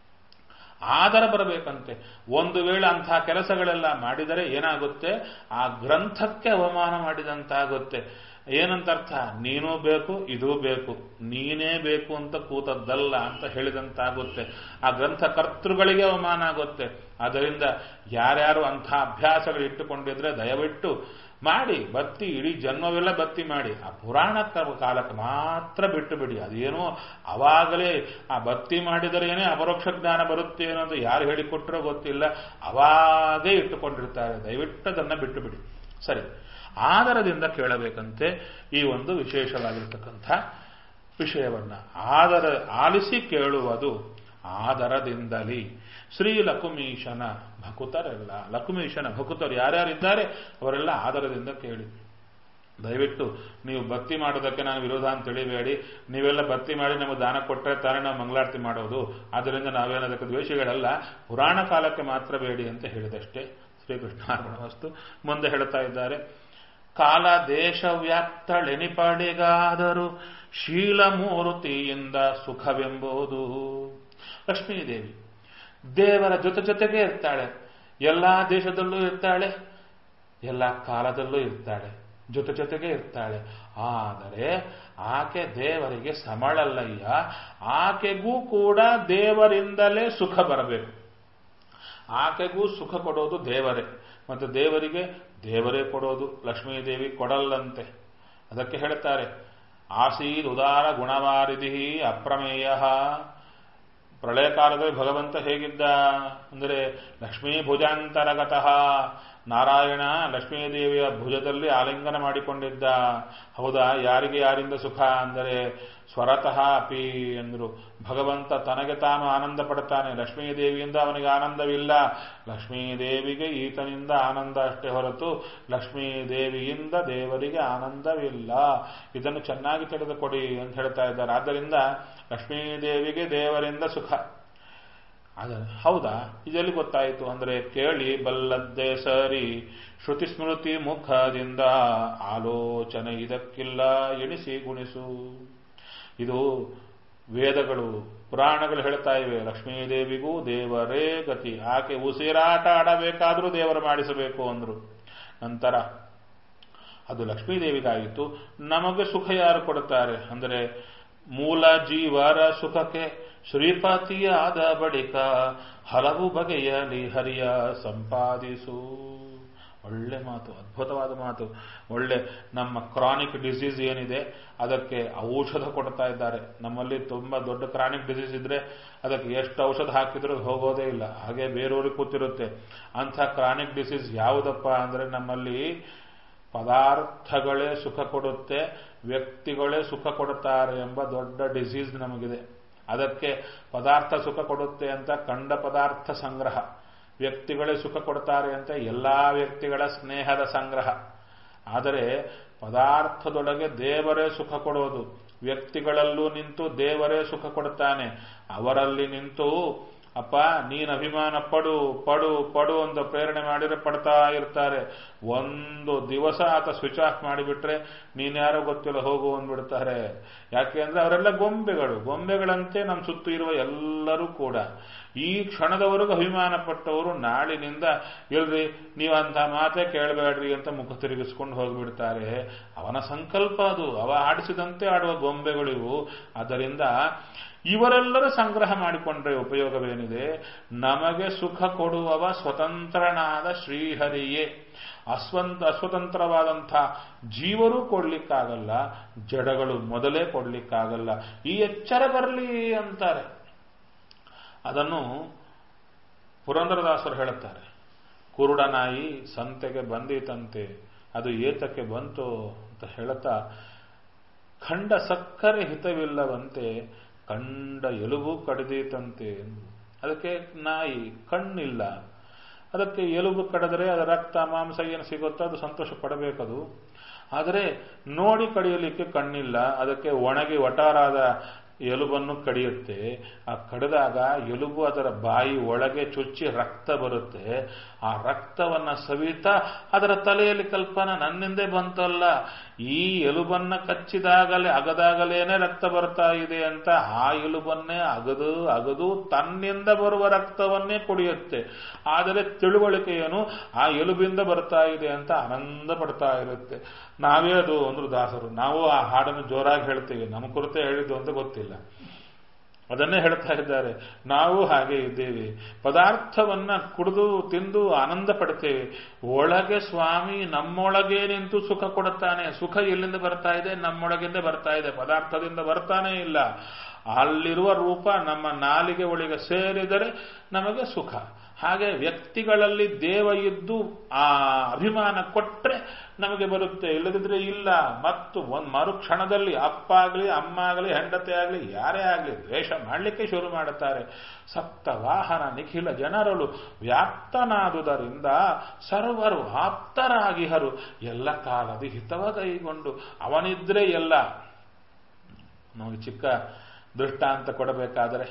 ಆದರ ಬರಬೇಕಂತೆ ಒಂದು ವೇಳೆ ಅಂತಹ ಕೆಲಸಗಳೆಲ್ಲ ಮಾಡಿದರೆ ಏನಾಗುತ್ತೆ ಆ ಗ್ರಂಥಕ್ಕೆ ಅವಮಾನ ಮಾಡಿದಂತಾಗುತ್ತೆ ಏನಂತ ಅರ್ಥ ನೀನೂ ಬೇಕು ಇದೂ ಬೇಕು ನೀನೇ ಬೇಕು ಅಂತ ಕೂತದ್ದಲ್ಲ ಅಂತ ಹೇಳಿದಂತಾಗುತ್ತೆ ಆ ಗ್ರಂಥ ಕರ್ತೃಗಳಿಗೆ ಅವಮಾನ ಆಗುತ್ತೆ ಆದ್ದರಿಂದ ಯಾರ್ಯಾರು ಅಂಥ ಅಭ್ಯಾಸಗಳು ಇಟ್ಟುಕೊಂಡಿದ್ರೆ ದಯವಿಟ್ಟು ಮಾಡಿ ಬತ್ತಿ ಇಡೀ ಜನ್ಮವೆಲ್ಲ ಬತ್ತಿ ಮಾಡಿ ಆ ಪುರಾಣ ಕಾಲಕ್ಕೆ ಮಾತ್ರ ಬಿಟ್ಟು ಬಿಡಿ ಅದೇನೋ ಅವಾಗಲೇ ಆ ಬತ್ತಿ ಮಾಡಿದರೇನೆ ಅಪರೋಕ್ಷ ಜ್ಞಾನ ಬರುತ್ತೆ ಅನ್ನೋದು ಯಾರು ಹೇಳಿಕೊಟ್ರೋ ಗೊತ್ತಿಲ್ಲ ಅವಾಗೇ ಇಟ್ಟುಕೊಂಡಿರ್ತಾರೆ ದಯವಿಟ್ಟು ಅದನ್ನ ಬಿಟ್ಟು ಬಿಡಿ ಸರಿ ಆದರದಿಂದ ಕೇಳಬೇಕಂತೆ ಈ ಒಂದು ವಿಶೇಷವಾಗಿರ್ತಕ್ಕಂಥ ವಿಷಯವನ್ನ ಆದರ ಆಲಿಸಿ ಕೇಳುವುದು ಆದರದಿಂದಲೇ ಶ್ರೀ ಲಕುಮೀಶನ ಭಕುತರೆಲ್ಲ ಲಕುಮೀಶನ ಭಕುತರು ಯಾರ್ಯಾರಿದ್ದಾರೆ ಅವರೆಲ್ಲ ಆದರದಿಂದ ಕೇಳಿ ದಯವಿಟ್ಟು ನೀವು ಭಕ್ತಿ ಮಾಡೋದಕ್ಕೆ ನಾನು ವಿರೋಧ ಅಂತ ತಿಳಿಬೇಡಿ ನೀವೆಲ್ಲ ಭಕ್ತಿ ಮಾಡಿ ನಮಗೆ ದಾನ ಕೊಟ್ಟರೆ ತಾನೇ ನಾವು ಮಂಗಳಾರತಿ ಮಾಡೋದು ಆದ್ದರಿಂದ ನಾವೇನದಕ್ಕೆ ದ್ವೇಷಗಳಲ್ಲ ಪುರಾಣ ಕಾಲಕ್ಕೆ ಮಾತ್ರ ಬೇಡಿ ಅಂತ ಹೇಳಿದಷ್ಟೇ ಶ್ರೀಕೃಷ್ಣ ವಸ್ತು ಮುಂದೆ ಹೇಳ್ತಾ ಇದ್ದಾರೆ ಕಾಲ ದೇಶ ವ್ಯಾಪ್ತಳೆನಿಪಡೆಗಾದರೂ ಶೀಲಮೂರ್ತಿಯಿಂದ ಸುಖವೆಂಬುದು ಲಕ್ಷ್ಮೀದೇವಿ ದೇವರ ಜೊತೆ ಜೊತೆಗೆ ಇರ್ತಾಳೆ ಎಲ್ಲಾ ದೇಶದಲ್ಲೂ ಇರ್ತಾಳೆ ಎಲ್ಲ ಕಾಲದಲ್ಲೂ ಇರ್ತಾಳೆ ಜೊತೆ ಜೊತೆಗೆ ಇರ್ತಾಳೆ ಆದರೆ ಆಕೆ ದೇವರಿಗೆ ಸಮಳಲ್ಲಯ್ಯ ಆಕೆಗೂ ಕೂಡ ದೇವರಿಂದಲೇ ಸುಖ ಬರಬೇಕು ಆಕೆಗೂ ಸುಖ ಕೊಡೋದು ದೇವರೇ ಮತ್ತು ದೇವರಿಗೆ ದೇವರೇ ಕೊಡೋದು ಲಕ್ಷ್ಮೀದೇವಿ ಕೊಡಲ್ಲಂತೆ ಅದಕ್ಕೆ ಹೇಳ್ತಾರೆ ಆಸೀದ್ ಉದಾರ ಗುಣವಾರಿಧಿ ಅಪ್ರಮೇಯ ಪ್ರಳಯ ಕಾಲದಲ್ಲಿ ಭಗವಂತ ಹೇಗಿದ್ದ ಅಂದರೆ ಲಕ್ಷ್ಮೀ ಭುಜಾಂತರಗತಃ ನಾರಾಯಣ ಲಕ್ಷ್ಮೀದೇವಿಯ ಭುಜದಲ್ಲಿ ಆಲಿಂಗನ ಮಾಡಿಕೊಂಡಿದ್ದ ಹೌದಾ ಯಾರಿಗೆ ಯಾರಿಂದ ಸುಖ ಅಂದರೆ ಸ್ವರತಃ ಅಪಿ ಎಂದರು ಭಗವಂತ ತನಗೆ ತಾನು ಆನಂದ ಪಡ್ತಾನೆ ಲಕ್ಷ್ಮೀದೇವಿಯಿಂದ ಅವನಿಗೆ ಆನಂದವಿಲ್ಲ ಲಕ್ಷ್ಮೀದೇವಿಗೆ ಈತನಿಂದ ಆನಂದ ಅಷ್ಟೇ ಹೊರತು ಲಕ್ಷ್ಮೀದೇವಿಯಿಂದ ದೇವರಿಗೆ ಆನಂದವಿಲ್ಲ ಇದನ್ನು ಚೆನ್ನಾಗಿ ತಿಳಿದುಕೊಡಿ ಅಂತ ಹೇಳ್ತಾ ಇದ್ದಾರೆ ಆದ್ದರಿಂದ ಲಕ್ಷ್ಮೀದೇವಿಗೆ ದೇವರಿಂದ ಸುಖ ಆದರೆ ಹೌದಾ ಇದೆಲ್ಲಿ ಗೊತ್ತಾಯಿತು ಅಂದರೆ ಕೇಳಿ ಬಲ್ಲದ್ದೇ ಸರಿ ಶ್ರುತಿ ಸ್ಮೃತಿ ಮುಖದಿಂದ ಆಲೋಚನೆ ಇದಕ್ಕಿಲ್ಲ ಎಣಿಸಿ ಗುಣಿಸು ಇದು ವೇದಗಳು ಪುರಾಣಗಳು ಹೇಳ್ತಾ ಇವೆ ಲಕ್ಷ್ಮೀದೇವಿಗೂ ದೇವರೇ ಗತಿ ಆಕೆ ಉಸಿರಾಟ ಆಡಬೇಕಾದ್ರೂ ದೇವರು ಮಾಡಿಸಬೇಕು ಅಂದ್ರು ನಂತರ ಅದು ಲಕ್ಷ್ಮೀದೇವಿಗಾಯಿತು ನಮಗೆ ಸುಖ ಯಾರು ಕೊಡುತ್ತಾರೆ ಅಂದರೆ ಮೂಲ ಜೀವರ ಸುಖಕ್ಕೆ ಶ್ರೀಪತಿಯಾದ ಬಳಿಕ ಹಲವು ಬಗೆಯಲ್ಲಿ ಹರಿಯ ಸಂಪಾದಿಸು ಒಳ್ಳೆ ಮಾತು ಅದ್ಭುತವಾದ ಮಾತು ಒಳ್ಳೆ ನಮ್ಮ ಕ್ರಾನಿಕ್ ಡಿಸೀಸ್ ಏನಿದೆ ಅದಕ್ಕೆ ಔಷಧ ಕೊಡ್ತಾ ಇದ್ದಾರೆ ನಮ್ಮಲ್ಲಿ ತುಂಬಾ ದೊಡ್ಡ ಕ್ರಾನಿಕ್ ಡಿಸೀಸ್ ಇದ್ರೆ ಅದಕ್ಕೆ ಎಷ್ಟು ಔಷಧ ಹಾಕಿದ್ರೂ ಹೋಗೋದೇ ಇಲ್ಲ ಹಾಗೆ ಬೇರೆಯವ್ರಿಗೆ ಕೂತಿರುತ್ತೆ ಅಂಥ ಕ್ರಾನಿಕ್ ಡಿಸೀಸ್ ಯಾವುದಪ್ಪ ಅಂದ್ರೆ ನಮ್ಮಲ್ಲಿ ಪದಾರ್ಥಗಳೇ ಸುಖ ಕೊಡುತ್ತೆ ವ್ಯಕ್ತಿಗಳೇ ಸುಖ ಕೊಡುತ್ತಾರೆ ಎಂಬ ದೊಡ್ಡ ಡಿಸೀಸ್ ನಮಗಿದೆ ಅದಕ್ಕೆ ಪದಾರ್ಥ ಸುಖ ಕೊಡುತ್ತೆ ಅಂತ ಕಂಡ ಪದಾರ್ಥ ಸಂಗ್ರಹ ವ್ಯಕ್ತಿಗಳೇ ಸುಖ ಕೊಡ್ತಾರೆ ಅಂತ ಎಲ್ಲಾ ವ್ಯಕ್ತಿಗಳ ಸ್ನೇಹದ ಸಂಗ್ರಹ ಆದರೆ ಪದಾರ್ಥದೊಳಗೆ ದೇವರೇ ಸುಖ ಕೊಡೋದು ವ್ಯಕ್ತಿಗಳಲ್ಲೂ ನಿಂತು ದೇವರೇ ಸುಖ ಕೊಡುತ್ತಾನೆ ಅವರಲ್ಲಿ ನಿಂತು ಅಪ್ಪ ನೀನು ಅಭಿಮಾನ ಪಡು ಪಡು ಪಡು ಅಂತ ಪ್ರೇರಣೆ ಮಾಡಿದ್ರೆ ಪಡ್ತಾ ಇರ್ತಾರೆ ಒಂದು ದಿವಸ ಆತ ಸ್ವಿಚ್ ಆಫ್ ಮಾಡಿಬಿಟ್ರೆ ನೀನ್ಯಾರೋ ಗೊತ್ತಿಲ್ಲ ಹೋಗು ಅಂದ್ಬಿಡ್ತಾರೆ ಯಾಕೆ ಅಂದ್ರೆ ಅವರೆಲ್ಲ ಗೊಂಬೆಗಳು ಗೊಂಬೆಗಳಂತೆ ನಮ್ಮ ಸುತ್ತು ಇರುವ ಎಲ್ಲರೂ ಕೂಡ ಈ ಕ್ಷಣದವರೆಗೂ ಅಭಿಮಾನ ಪಟ್ಟವರು ನಾಳಿನಿಂದ ಇಲ್ರಿ ನೀವಂತ ಮಾತೇ ಕೇಳಬೇಡ್ರಿ ಅಂತ ಮುಖ ತಿರುಗಿಸ್ಕೊಂಡು ಹೋಗ್ಬಿಡ್ತಾರೆ ಅವನ ಸಂಕಲ್ಪ ಅದು ಅವ ಆಡಿಸಿದಂತೆ ಆಡುವ ಗೊಂಬೆಗಳಿವು ಆದ್ದರಿಂದ ಇವರೆಲ್ಲರ ಸಂಗ್ರಹ ಮಾಡಿಕೊಂಡ್ರೆ ಉಪಯೋಗವೇನಿದೆ ನಮಗೆ ಸುಖ ಕೊಡುವವ ಸ್ವತಂತ್ರನಾದ ಶ್ರೀಹರಿಯೇ ಅಸ್ವಂತ ಅಸ್ವತಂತ್ರವಾದಂಥ ಜೀವರು ಕೊಡ್ಲಿಕ್ಕಾಗಲ್ಲ ಜಡಗಳು ಮೊದಲೇ ಕೊಡ್ಲಿಕ್ಕಾಗಲ್ಲ ಈ ಎಚ್ಚರ ಬರಲಿ ಅಂತಾರೆ ಅದನ್ನು ಪುರಂದರದಾಸರು ಹೇಳುತ್ತಾರೆ ಕುರುಡನಾಯಿ ಸಂತೆಗೆ ಬಂದಿತಂತೆ ಅದು ಏತಕ್ಕೆ ಬಂತು ಅಂತ ಹೇಳುತ್ತಾ ಖಂಡ ಸಕ್ಕರೆ ಹಿತವಿಲ್ಲವಂತೆ ಕಂಡ ಎಲುಬು ಕಡಿದೀತಂತೆ ಅದಕ್ಕೆ ನಾಯಿ ಕಣ್ಣಿಲ್ಲ ಅದಕ್ಕೆ ಎಲುಬು ಕಡಿದ್ರೆ ಅದರ ರಕ್ತ ಮಾಂಸ ಏನು ಸಿಗುತ್ತೋ ಅದು ಸಂತೋಷ ಪಡಬೇಕದು ಆದರೆ ನೋಡಿ ಕಡಿಯಲಿಕ್ಕೆ ಕಣ್ಣಿಲ್ಲ ಅದಕ್ಕೆ ಒಣಗಿ ಒಟಾರಾದ ಎಲುಬನ್ನು ಕಡಿಯುತ್ತೆ ಆ ಕಡಿದಾಗ ಎಲುಬು ಅದರ ಬಾಯಿ ಒಳಗೆ ಚುಚ್ಚಿ ರಕ್ತ ಬರುತ್ತೆ ಆ ರಕ್ತವನ್ನ ಸವಿತಾ ಅದರ ತಲೆಯಲ್ಲಿ ಕಲ್ಪನಾ ನನ್ನಿಂದೇ ಬಂತಲ್ಲ ಈ ಎಲುಬನ್ನ ಕಚ್ಚಿದಾಗಲೇ ಅಗದಾಗಲೇನೆ ರಕ್ತ ಬರ್ತಾ ಇದೆ ಅಂತ ಆ ಎಲುಬನ್ನೇ ಅಗದು ಅಗದು ತನ್ನಿಂದ ಬರುವ ರಕ್ತವನ್ನೇ ಕುಡಿಯುತ್ತೆ ಆದರೆ ತಿಳುವಳಿಕೆ ಏನು ಆ ಎಲುಬಿಂದ ಬರ್ತಾ ಇದೆ ಅಂತ ಆನಂದ ಪಡ್ತಾ ಇರುತ್ತೆ ನಾವೇ ಅದು ಅಂದ್ರು ದಾಸರು ನಾವು ಆ ಹಾಡನ್ನು ಜೋರಾಗಿ ಹೇಳ್ತೀವಿ ನಮ್ಮ ಕುರಿತೆ ಹೇಳಿದ್ದು ಅಂತ ಗೊತ್ತಿಲ್ಲ ಅದನ್ನೇ ಹೇಳ್ತಾ ಇದ್ದಾರೆ ನಾವು ಹಾಗೆ ಇದ್ದೇವೆ ಪದಾರ್ಥವನ್ನ ಕುಡಿದು ತಿಂದು ಆನಂದ ಪಡ್ತೇವೆ ಒಳಗೆ ಸ್ವಾಮಿ ನಮ್ಮೊಳಗೆ ನಿಂತು ಸುಖ ಕೊಡುತ್ತಾನೆ ಸುಖ ಎಲ್ಲಿಂದ ಬರ್ತಾ ಇದೆ ನಮ್ಮೊಳಗಿಂದ ಬರ್ತಾ ಇದೆ ಪದಾರ್ಥದಿಂದ ಬರ್ತಾನೆ ಇಲ್ಲ ಅಲ್ಲಿರುವ ರೂಪ ನಮ್ಮ ನಾಲಿಗೆ ಒಳಗೆ ಸೇರಿದರೆ ನಮಗೆ ಸುಖ ಹಾಗೆ ವ್ಯಕ್ತಿಗಳಲ್ಲಿ ದೇವ ಇದ್ದು ಆ ಅಭಿಮಾನ ಕೊಟ್ರೆ ನಮಗೆ ಬರುತ್ತೆ ಇಲ್ಲದಿದ್ರೆ ಇಲ್ಲ ಮತ್ತು ಒಂದು ಮರುಕ್ಷಣದಲ್ಲಿ ಅಪ್ಪ ಆಗಲಿ ಅಮ್ಮ ಆಗಲಿ ಹೆಂಡತಿ ಆಗಲಿ ಯಾರೇ ಆಗಲಿ ದ್ವೇಷ ಮಾಡಲಿಕ್ಕೆ ಶುರು ಮಾಡುತ್ತಾರೆ ಸಪ್ತ ವಾಹನ ನಿಖಿಲ ಜನರಲು ವ್ಯಾಪ್ತನಾದುದರಿಂದ ಸರ್ವರು ಆಪ್ತರಾಗಿಹರು ಎಲ್ಲ ಕಾಲದ ಹಿತವ ಕೈಗೊಂಡು ಅವನಿದ್ರೆ ಎಲ್ಲ ನಮಗೆ ಚಿಕ್ಕ ದೃಷ್ಟಾಂತ ಕೊಡಬೇಕಾದರೆ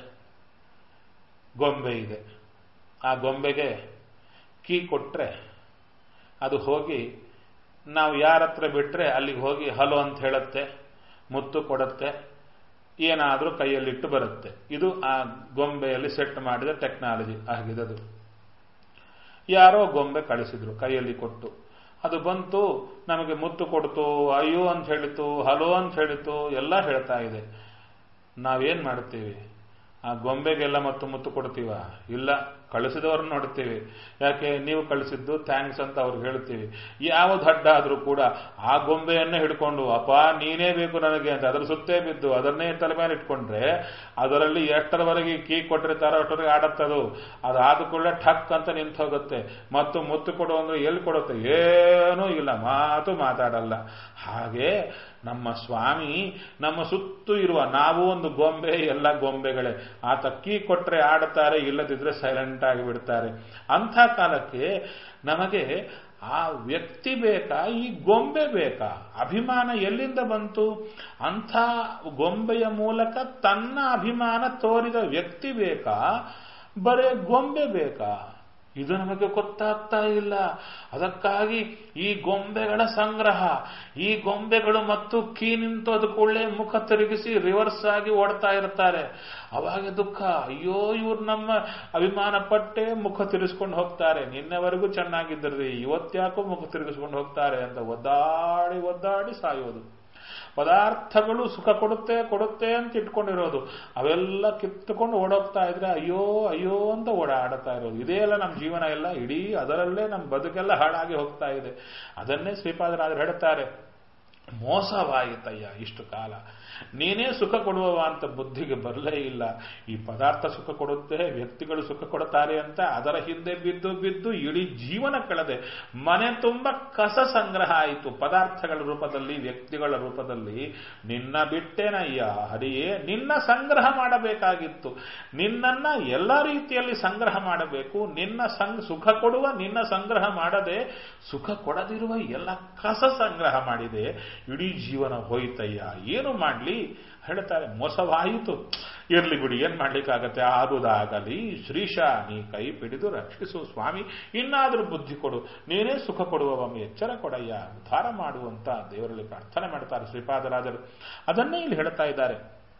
ಗೊಂಬೆ ಇದೆ ಆ ಗೊಂಬೆಗೆ ಕೀ ಕೊಟ್ರೆ ಅದು ಹೋಗಿ ನಾವು ಯಾರ ಹತ್ರ ಬಿಟ್ರೆ ಅಲ್ಲಿಗೆ ಹೋಗಿ ಹಲೋ ಅಂತ ಹೇಳುತ್ತೆ ಮುತ್ತು ಕೊಡುತ್ತೆ ಏನಾದರೂ ಕೈಯಲ್ಲಿಟ್ಟು ಬರುತ್ತೆ ಇದು ಆ ಗೊಂಬೆಯಲ್ಲಿ ಸೆಟ್ ಮಾಡಿದ ಟೆಕ್ನಾಲಜಿ ಆಗಿದದು ಯಾರೋ ಗೊಂಬೆ ಕಳಿಸಿದ್ರು ಕೈಯಲ್ಲಿ ಕೊಟ್ಟು ಅದು ಬಂತು ನಮಗೆ ಮುತ್ತು ಕೊಡ್ತು ಅಯ್ಯೋ ಅಂತ ಹೇಳಿತು ಹಲೋ ಅಂತ ಹೇಳಿತು ಎಲ್ಲ ಹೇಳ್ತಾ ಇದೆ ನಾವೇನ್ ಮಾಡ್ತೀವಿ ಆ ಗೊಂಬೆಗೆಲ್ಲ ಮತ್ತು ಮುತ್ತು ಕೊಡ್ತೀವ ಇಲ್ಲ ಕಳಿಸಿದವ್ರನ್ನ ನೋಡ್ತೀವಿ ಯಾಕೆ ನೀವು ಕಳಿಸಿದ್ದು ಥ್ಯಾಂಕ್ಸ್ ಅಂತ ಅವ್ರಿಗೆ ಹೇಳ್ತೀವಿ ಯಾವ್ದು ಅಡ್ಡ ಆದ್ರೂ ಕೂಡ ಆ ಗೊಂಬೆಯನ್ನೇ ಹಿಡ್ಕೊಂಡು ಅಪ್ಪ ನೀನೇ ಬೇಕು ನನಗೆ ಅಂತ ಅದರ ಸುತ್ತೇ ಬಿದ್ದು ಅದನ್ನೇ ತಲೆ ಮೇಲೆ ಇಟ್ಕೊಂಡ್ರೆ ಅದರಲ್ಲಿ ಎಷ್ಟರವರೆಗೆ ಕೀ ಕೊಟ್ಟಿರ್ತಾರೋ ಅಷ್ಟರವರೆಗೆ ಆಡತ್ತದು ಅದಾದ ಕೂಡಲೇ ಠಕ್ ಅಂತ ನಿಂತು ಹೋಗುತ್ತೆ ಮತ್ತು ಮುತ್ತು ಕೊಡು ಅಂದ್ರೆ ಎಲ್ಲಿ ಕೊಡುತ್ತೆ ಏನೂ ಇಲ್ಲ ಮಾತು ಮಾತಾಡಲ್ಲ ಹಾಗೆ ನಮ್ಮ ಸ್ವಾಮಿ ನಮ್ಮ ಸುತ್ತು ಇರುವ ನಾವು ಒಂದು ಗೊಂಬೆ ಎಲ್ಲ ಗೊಂಬೆಗಳೇ ಆತ ಕೀ ಕೊಟ್ರೆ ಆಡುತ್ತಾರೆ ಇಲ್ಲದಿದ್ರೆ ಸೈಲೆಂಟ್ ಆಗಿ ಬಿಡ್ತಾರೆ ಅಂಥ ಕಾಲಕ್ಕೆ ನಮಗೆ ಆ ವ್ಯಕ್ತಿ ಬೇಕಾ ಈ ಗೊಂಬೆ ಬೇಕಾ ಅಭಿಮಾನ ಎಲ್ಲಿಂದ ಬಂತು ಅಂಥ ಗೊಂಬೆಯ ಮೂಲಕ ತನ್ನ ಅಭಿಮಾನ ತೋರಿದ ವ್ಯಕ್ತಿ ಬೇಕಾ ಬರೇ ಗೊಂಬೆ ಬೇಕಾ ಇದು ನಮಗೆ ಗೊತ್ತಾಗ್ತಾ ಇಲ್ಲ ಅದಕ್ಕಾಗಿ ಈ ಗೊಂಬೆಗಳ ಸಂಗ್ರಹ ಈ ಗೊಂಬೆಗಳು ಮತ್ತು ಕೀ ನಿಂತು ಅದು ಕೂಡಲೇ ಮುಖ ತಿರುಗಿಸಿ ರಿವರ್ಸ್ ಆಗಿ ಓಡ್ತಾ ಇರ್ತಾರೆ ಅವಾಗ ದುಃಖ ಅಯ್ಯೋ ಇವ್ರು ನಮ್ಮ ಅಭಿಮಾನ ಪಟ್ಟೆ ಮುಖ ತಿರುಗಿಸ್ಕೊಂಡು ಹೋಗ್ತಾರೆ ನಿನ್ನೆವರೆಗೂ ಚೆನ್ನಾಗಿದ್ದರು ಇವತ್ತ್ಯಾಕೋ ಮುಖ ತಿರುಗಿಸ್ಕೊಂಡು ಹೋಗ್ತಾರೆ ಅಂತ ಒದ್ದಾಡಿ ಒದ್ದಾಡಿ ಸಾಯೋದು ಪದಾರ್ಥಗಳು ಸುಖ ಕೊಡುತ್ತೆ ಕೊಡುತ್ತೆ ಅಂತ ಇಟ್ಕೊಂಡಿರೋದು ಅವೆಲ್ಲ ಕಿತ್ತುಕೊಂಡು ಓಡೋಗ್ತಾ ಇದ್ರೆ ಅಯ್ಯೋ ಅಯ್ಯೋ ಅಂತ ಓಡಾಡ್ತಾ ಇರೋದು ಇದೇ ಎಲ್ಲ ನಮ್ಮ ಜೀವನ ಎಲ್ಲ ಇಡೀ ಅದರಲ್ಲೇ ನಮ್ಮ ಬದುಕೆಲ್ಲ ಹಾಳಾಗಿ ಹೋಗ್ತಾ ಇದೆ ಅದನ್ನೇ ಶ್ರೀಪಾದರಾಜರು ಹೇಳ್ತಾರೆ ಮೋಸವಾಯಿತಯ್ಯ ಇಷ್ಟು ಕಾಲ ನೀನೇ ಸುಖ ಕೊಡುವವ ಅಂತ ಬುದ್ಧಿಗೆ ಬರಲೇ ಇಲ್ಲ ಈ ಪದಾರ್ಥ ಸುಖ ಕೊಡುತ್ತೆ ವ್ಯಕ್ತಿಗಳು ಸುಖ ಕೊಡುತ್ತಾರೆ ಅಂತ ಅದರ ಹಿಂದೆ ಬಿದ್ದು ಬಿದ್ದು ಇಡೀ ಜೀವನ ಕಳೆದೆ ಮನೆ ತುಂಬ ಕಸ ಸಂಗ್ರಹ ಆಯಿತು ಪದಾರ್ಥಗಳ ರೂಪದಲ್ಲಿ ವ್ಯಕ್ತಿಗಳ ರೂಪದಲ್ಲಿ ನಿನ್ನ ಬಿಟ್ಟೇನಯ್ಯ ಹರಿಯೇ ನಿನ್ನ ಸಂಗ್ರಹ ಮಾಡಬೇಕಾಗಿತ್ತು ನಿನ್ನನ್ನ ಎಲ್ಲ ರೀತಿಯಲ್ಲಿ ಸಂಗ್ರಹ ಮಾಡಬೇಕು ನಿನ್ನ ಸಂಗ್ ಸುಖ ಕೊಡುವ ನಿನ್ನ ಸಂಗ್ರಹ ಮಾಡದೆ ಸುಖ ಕೊಡದಿರುವ ಎಲ್ಲ ಕಸ ಸಂಗ್ರಹ ಮಾಡಿದೆ ಇಡೀ ಜೀವನ ಹೋಯ್ತಯ್ಯ ಏನು ಮಾಡಲಿ ಹೇಳ್ತಾರೆ ಮೋಸವಾಯಿತು ಇರ್ಲಿ ಬಿಡಿ ಏನ್ ಮಾಡ್ಲಿಕ್ಕಾಗತ್ತೆ ಆದುದಾಗಲಿ ಶ್ರೀಶ ನೀ ಕೈ ಪಿಡಿದು ರಕ್ಷಿಸು ಸ್ವಾಮಿ ಇನ್ನಾದರೂ ಬುದ್ಧಿ ಕೊಡು ನೀನೇ ಸುಖ ಕೊಡುವವಮ್ಮ ಎಚ್ಚರ ಕೊಡಯ್ಯ ಉದ್ಧಾರ ಮಾಡುವಂತ ದೇವರಲ್ಲಿ ಪ್ರಾರ್ಥನೆ ಮಾಡ್ತಾರೆ ಶ್ರೀಪಾದರಾಜರು ಅದನ್ನೇ ಇಲ್ಲಿ ಹೇಳ್ತಾ ಇದ್ದಾರೆ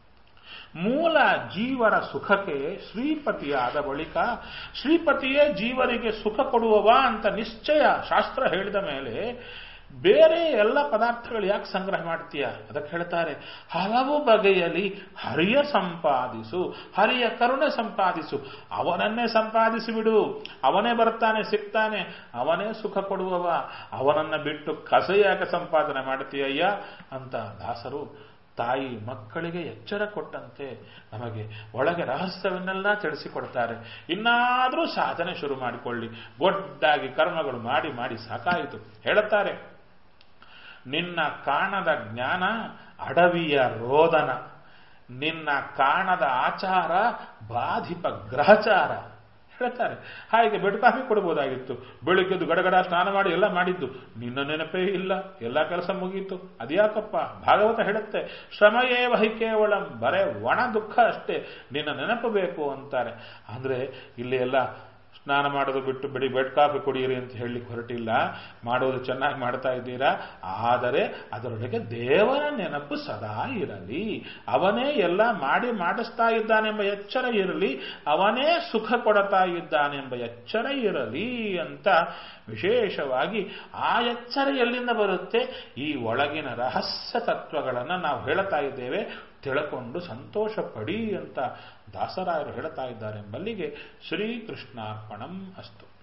ಮೂಲ ಜೀವರ ಸುಖಕ್ಕೆ ಶ್ರೀಪತಿಯಾದ ಬಳಿಕ ಶ್ರೀಪತಿಯೇ ಜೀವರಿಗೆ ಸುಖ ಕೊಡುವವ ಅಂತ ನಿಶ್ಚಯ ಶಾಸ್ತ್ರ ಹೇಳಿದ ಮೇಲೆ ಬೇರೆ ಎಲ್ಲ ಪದಾರ್ಥಗಳು ಯಾಕೆ ಸಂಗ್ರಹ ಮಾಡ್ತೀಯ ಅದಕ್ಕೆ ಹೇಳ್ತಾರೆ ಹಲವು ಬಗೆಯಲ್ಲಿ ಹರಿಯ ಸಂಪಾದಿಸು ಹರಿಯ ಕರುಣೆ ಸಂಪಾದಿಸು ಅವನನ್ನೇ ಸಂಪಾದಿಸಿ ಬಿಡು ಅವನೇ ಬರ್ತಾನೆ ಸಿಗ್ತಾನೆ ಅವನೇ ಸುಖ ಕೊಡುವವ ಅವನನ್ನ ಬಿಟ್ಟು ಕಸ ಯಾಕೆ ಸಂಪಾದನೆ ಮಾಡ್ತೀಯಯ್ಯ ಅಂತ ದಾಸರು ತಾಯಿ ಮಕ್ಕಳಿಗೆ ಎಚ್ಚರ ಕೊಟ್ಟಂತೆ ನಮಗೆ ಒಳಗೆ ರಹಸ್ಯವನ್ನೆಲ್ಲ ತಿಳಿಸಿಕೊಡ್ತಾರೆ ಇನ್ನಾದರೂ ಸಾಧನೆ ಶುರು ಮಾಡಿಕೊಳ್ಳಿ ಗೊಡ್ಡಾಗಿ ಕರ್ಮಗಳು ಮಾಡಿ ಮಾಡಿ ಸಾಕಾಯಿತು ಹೇಳುತ್ತಾರೆ ನಿನ್ನ ಕಾಣದ ಜ್ಞಾನ ಅಡವಿಯ ರೋದನ ನಿನ್ನ ಕಾಣದ ಆಚಾರ ಬಾಧಿಪ ಗ್ರಹಚಾರ ಹೇಳ್ತಾರೆ ಹಾಗೆ ಬೆಡ್ ಕಾಫಿ ಕೊಡ್ಬೋದಾಗಿತ್ತು ಬೆಳಿಗ್ಗೆದ್ದು ಗಡಗಡ ಸ್ನಾನ ಮಾಡಿ ಎಲ್ಲ ಮಾಡಿದ್ದು ನಿನ್ನ ನೆನಪೇ ಇಲ್ಲ ಎಲ್ಲ ಕೆಲಸ ಮುಗೀತು ಅದ್ಯಾಕಪ್ಪ ಭಾಗವತ ಹೇಳುತ್ತೆ ಶ್ರಮಯೇ ವಹಿ ಕೇವಲ ಬರೇ ಒಣ ದುಃಖ ಅಷ್ಟೇ ನಿನ್ನ ನೆನಪು ಬೇಕು ಅಂತಾರೆ ಅಂದ್ರೆ ಇಲ್ಲಿ ಎಲ್ಲ ಸ್ನಾನ ಮಾಡೋದು ಬಿಟ್ಟು ಬಿಡಿ ಬೆಡ್ ಕಾಫಿ ಕುಡಿಯಿರಿ ಅಂತ ಹೇಳಲಿಕ್ಕೆ ಹೊರಟಿಲ್ಲ ಮಾಡೋದು ಚೆನ್ನಾಗಿ ಮಾಡ್ತಾ ಇದ್ದೀರಾ ಆದರೆ ಅದರೊಳಗೆ ದೇವರ ನೆನಪು ಸದಾ ಇರಲಿ ಅವನೇ ಎಲ್ಲ ಮಾಡಿ ಮಾಡಿಸ್ತಾ ಇದ್ದಾನೆಂಬ ಎಚ್ಚರ ಇರಲಿ ಅವನೇ ಸುಖ ಕೊಡ್ತಾ ಇದ್ದಾನೆಂಬ ಎಚ್ಚರ ಇರಲಿ ಅಂತ ವಿಶೇಷವಾಗಿ ಆ ಎಚ್ಚರ ಎಲ್ಲಿಂದ ಬರುತ್ತೆ ಈ ಒಳಗಿನ ರಹಸ್ಯ ತತ್ವಗಳನ್ನು ನಾವು ಹೇಳ್ತಾ ಇದ್ದೇವೆ ತಿಳ್ಕೊಂಡು ಸಂತೋಷ ಪಡಿ ಅಂತ ದಾಸರಾಯರು ಹೇಳ್ತಾ ಇದ್ದಾರೆ ಎಂಬಲ್ಲಿಗೆ ಶ್ರೀಕೃಷ್ಣಾರ್ಪಣಂ ಅಸ್ತು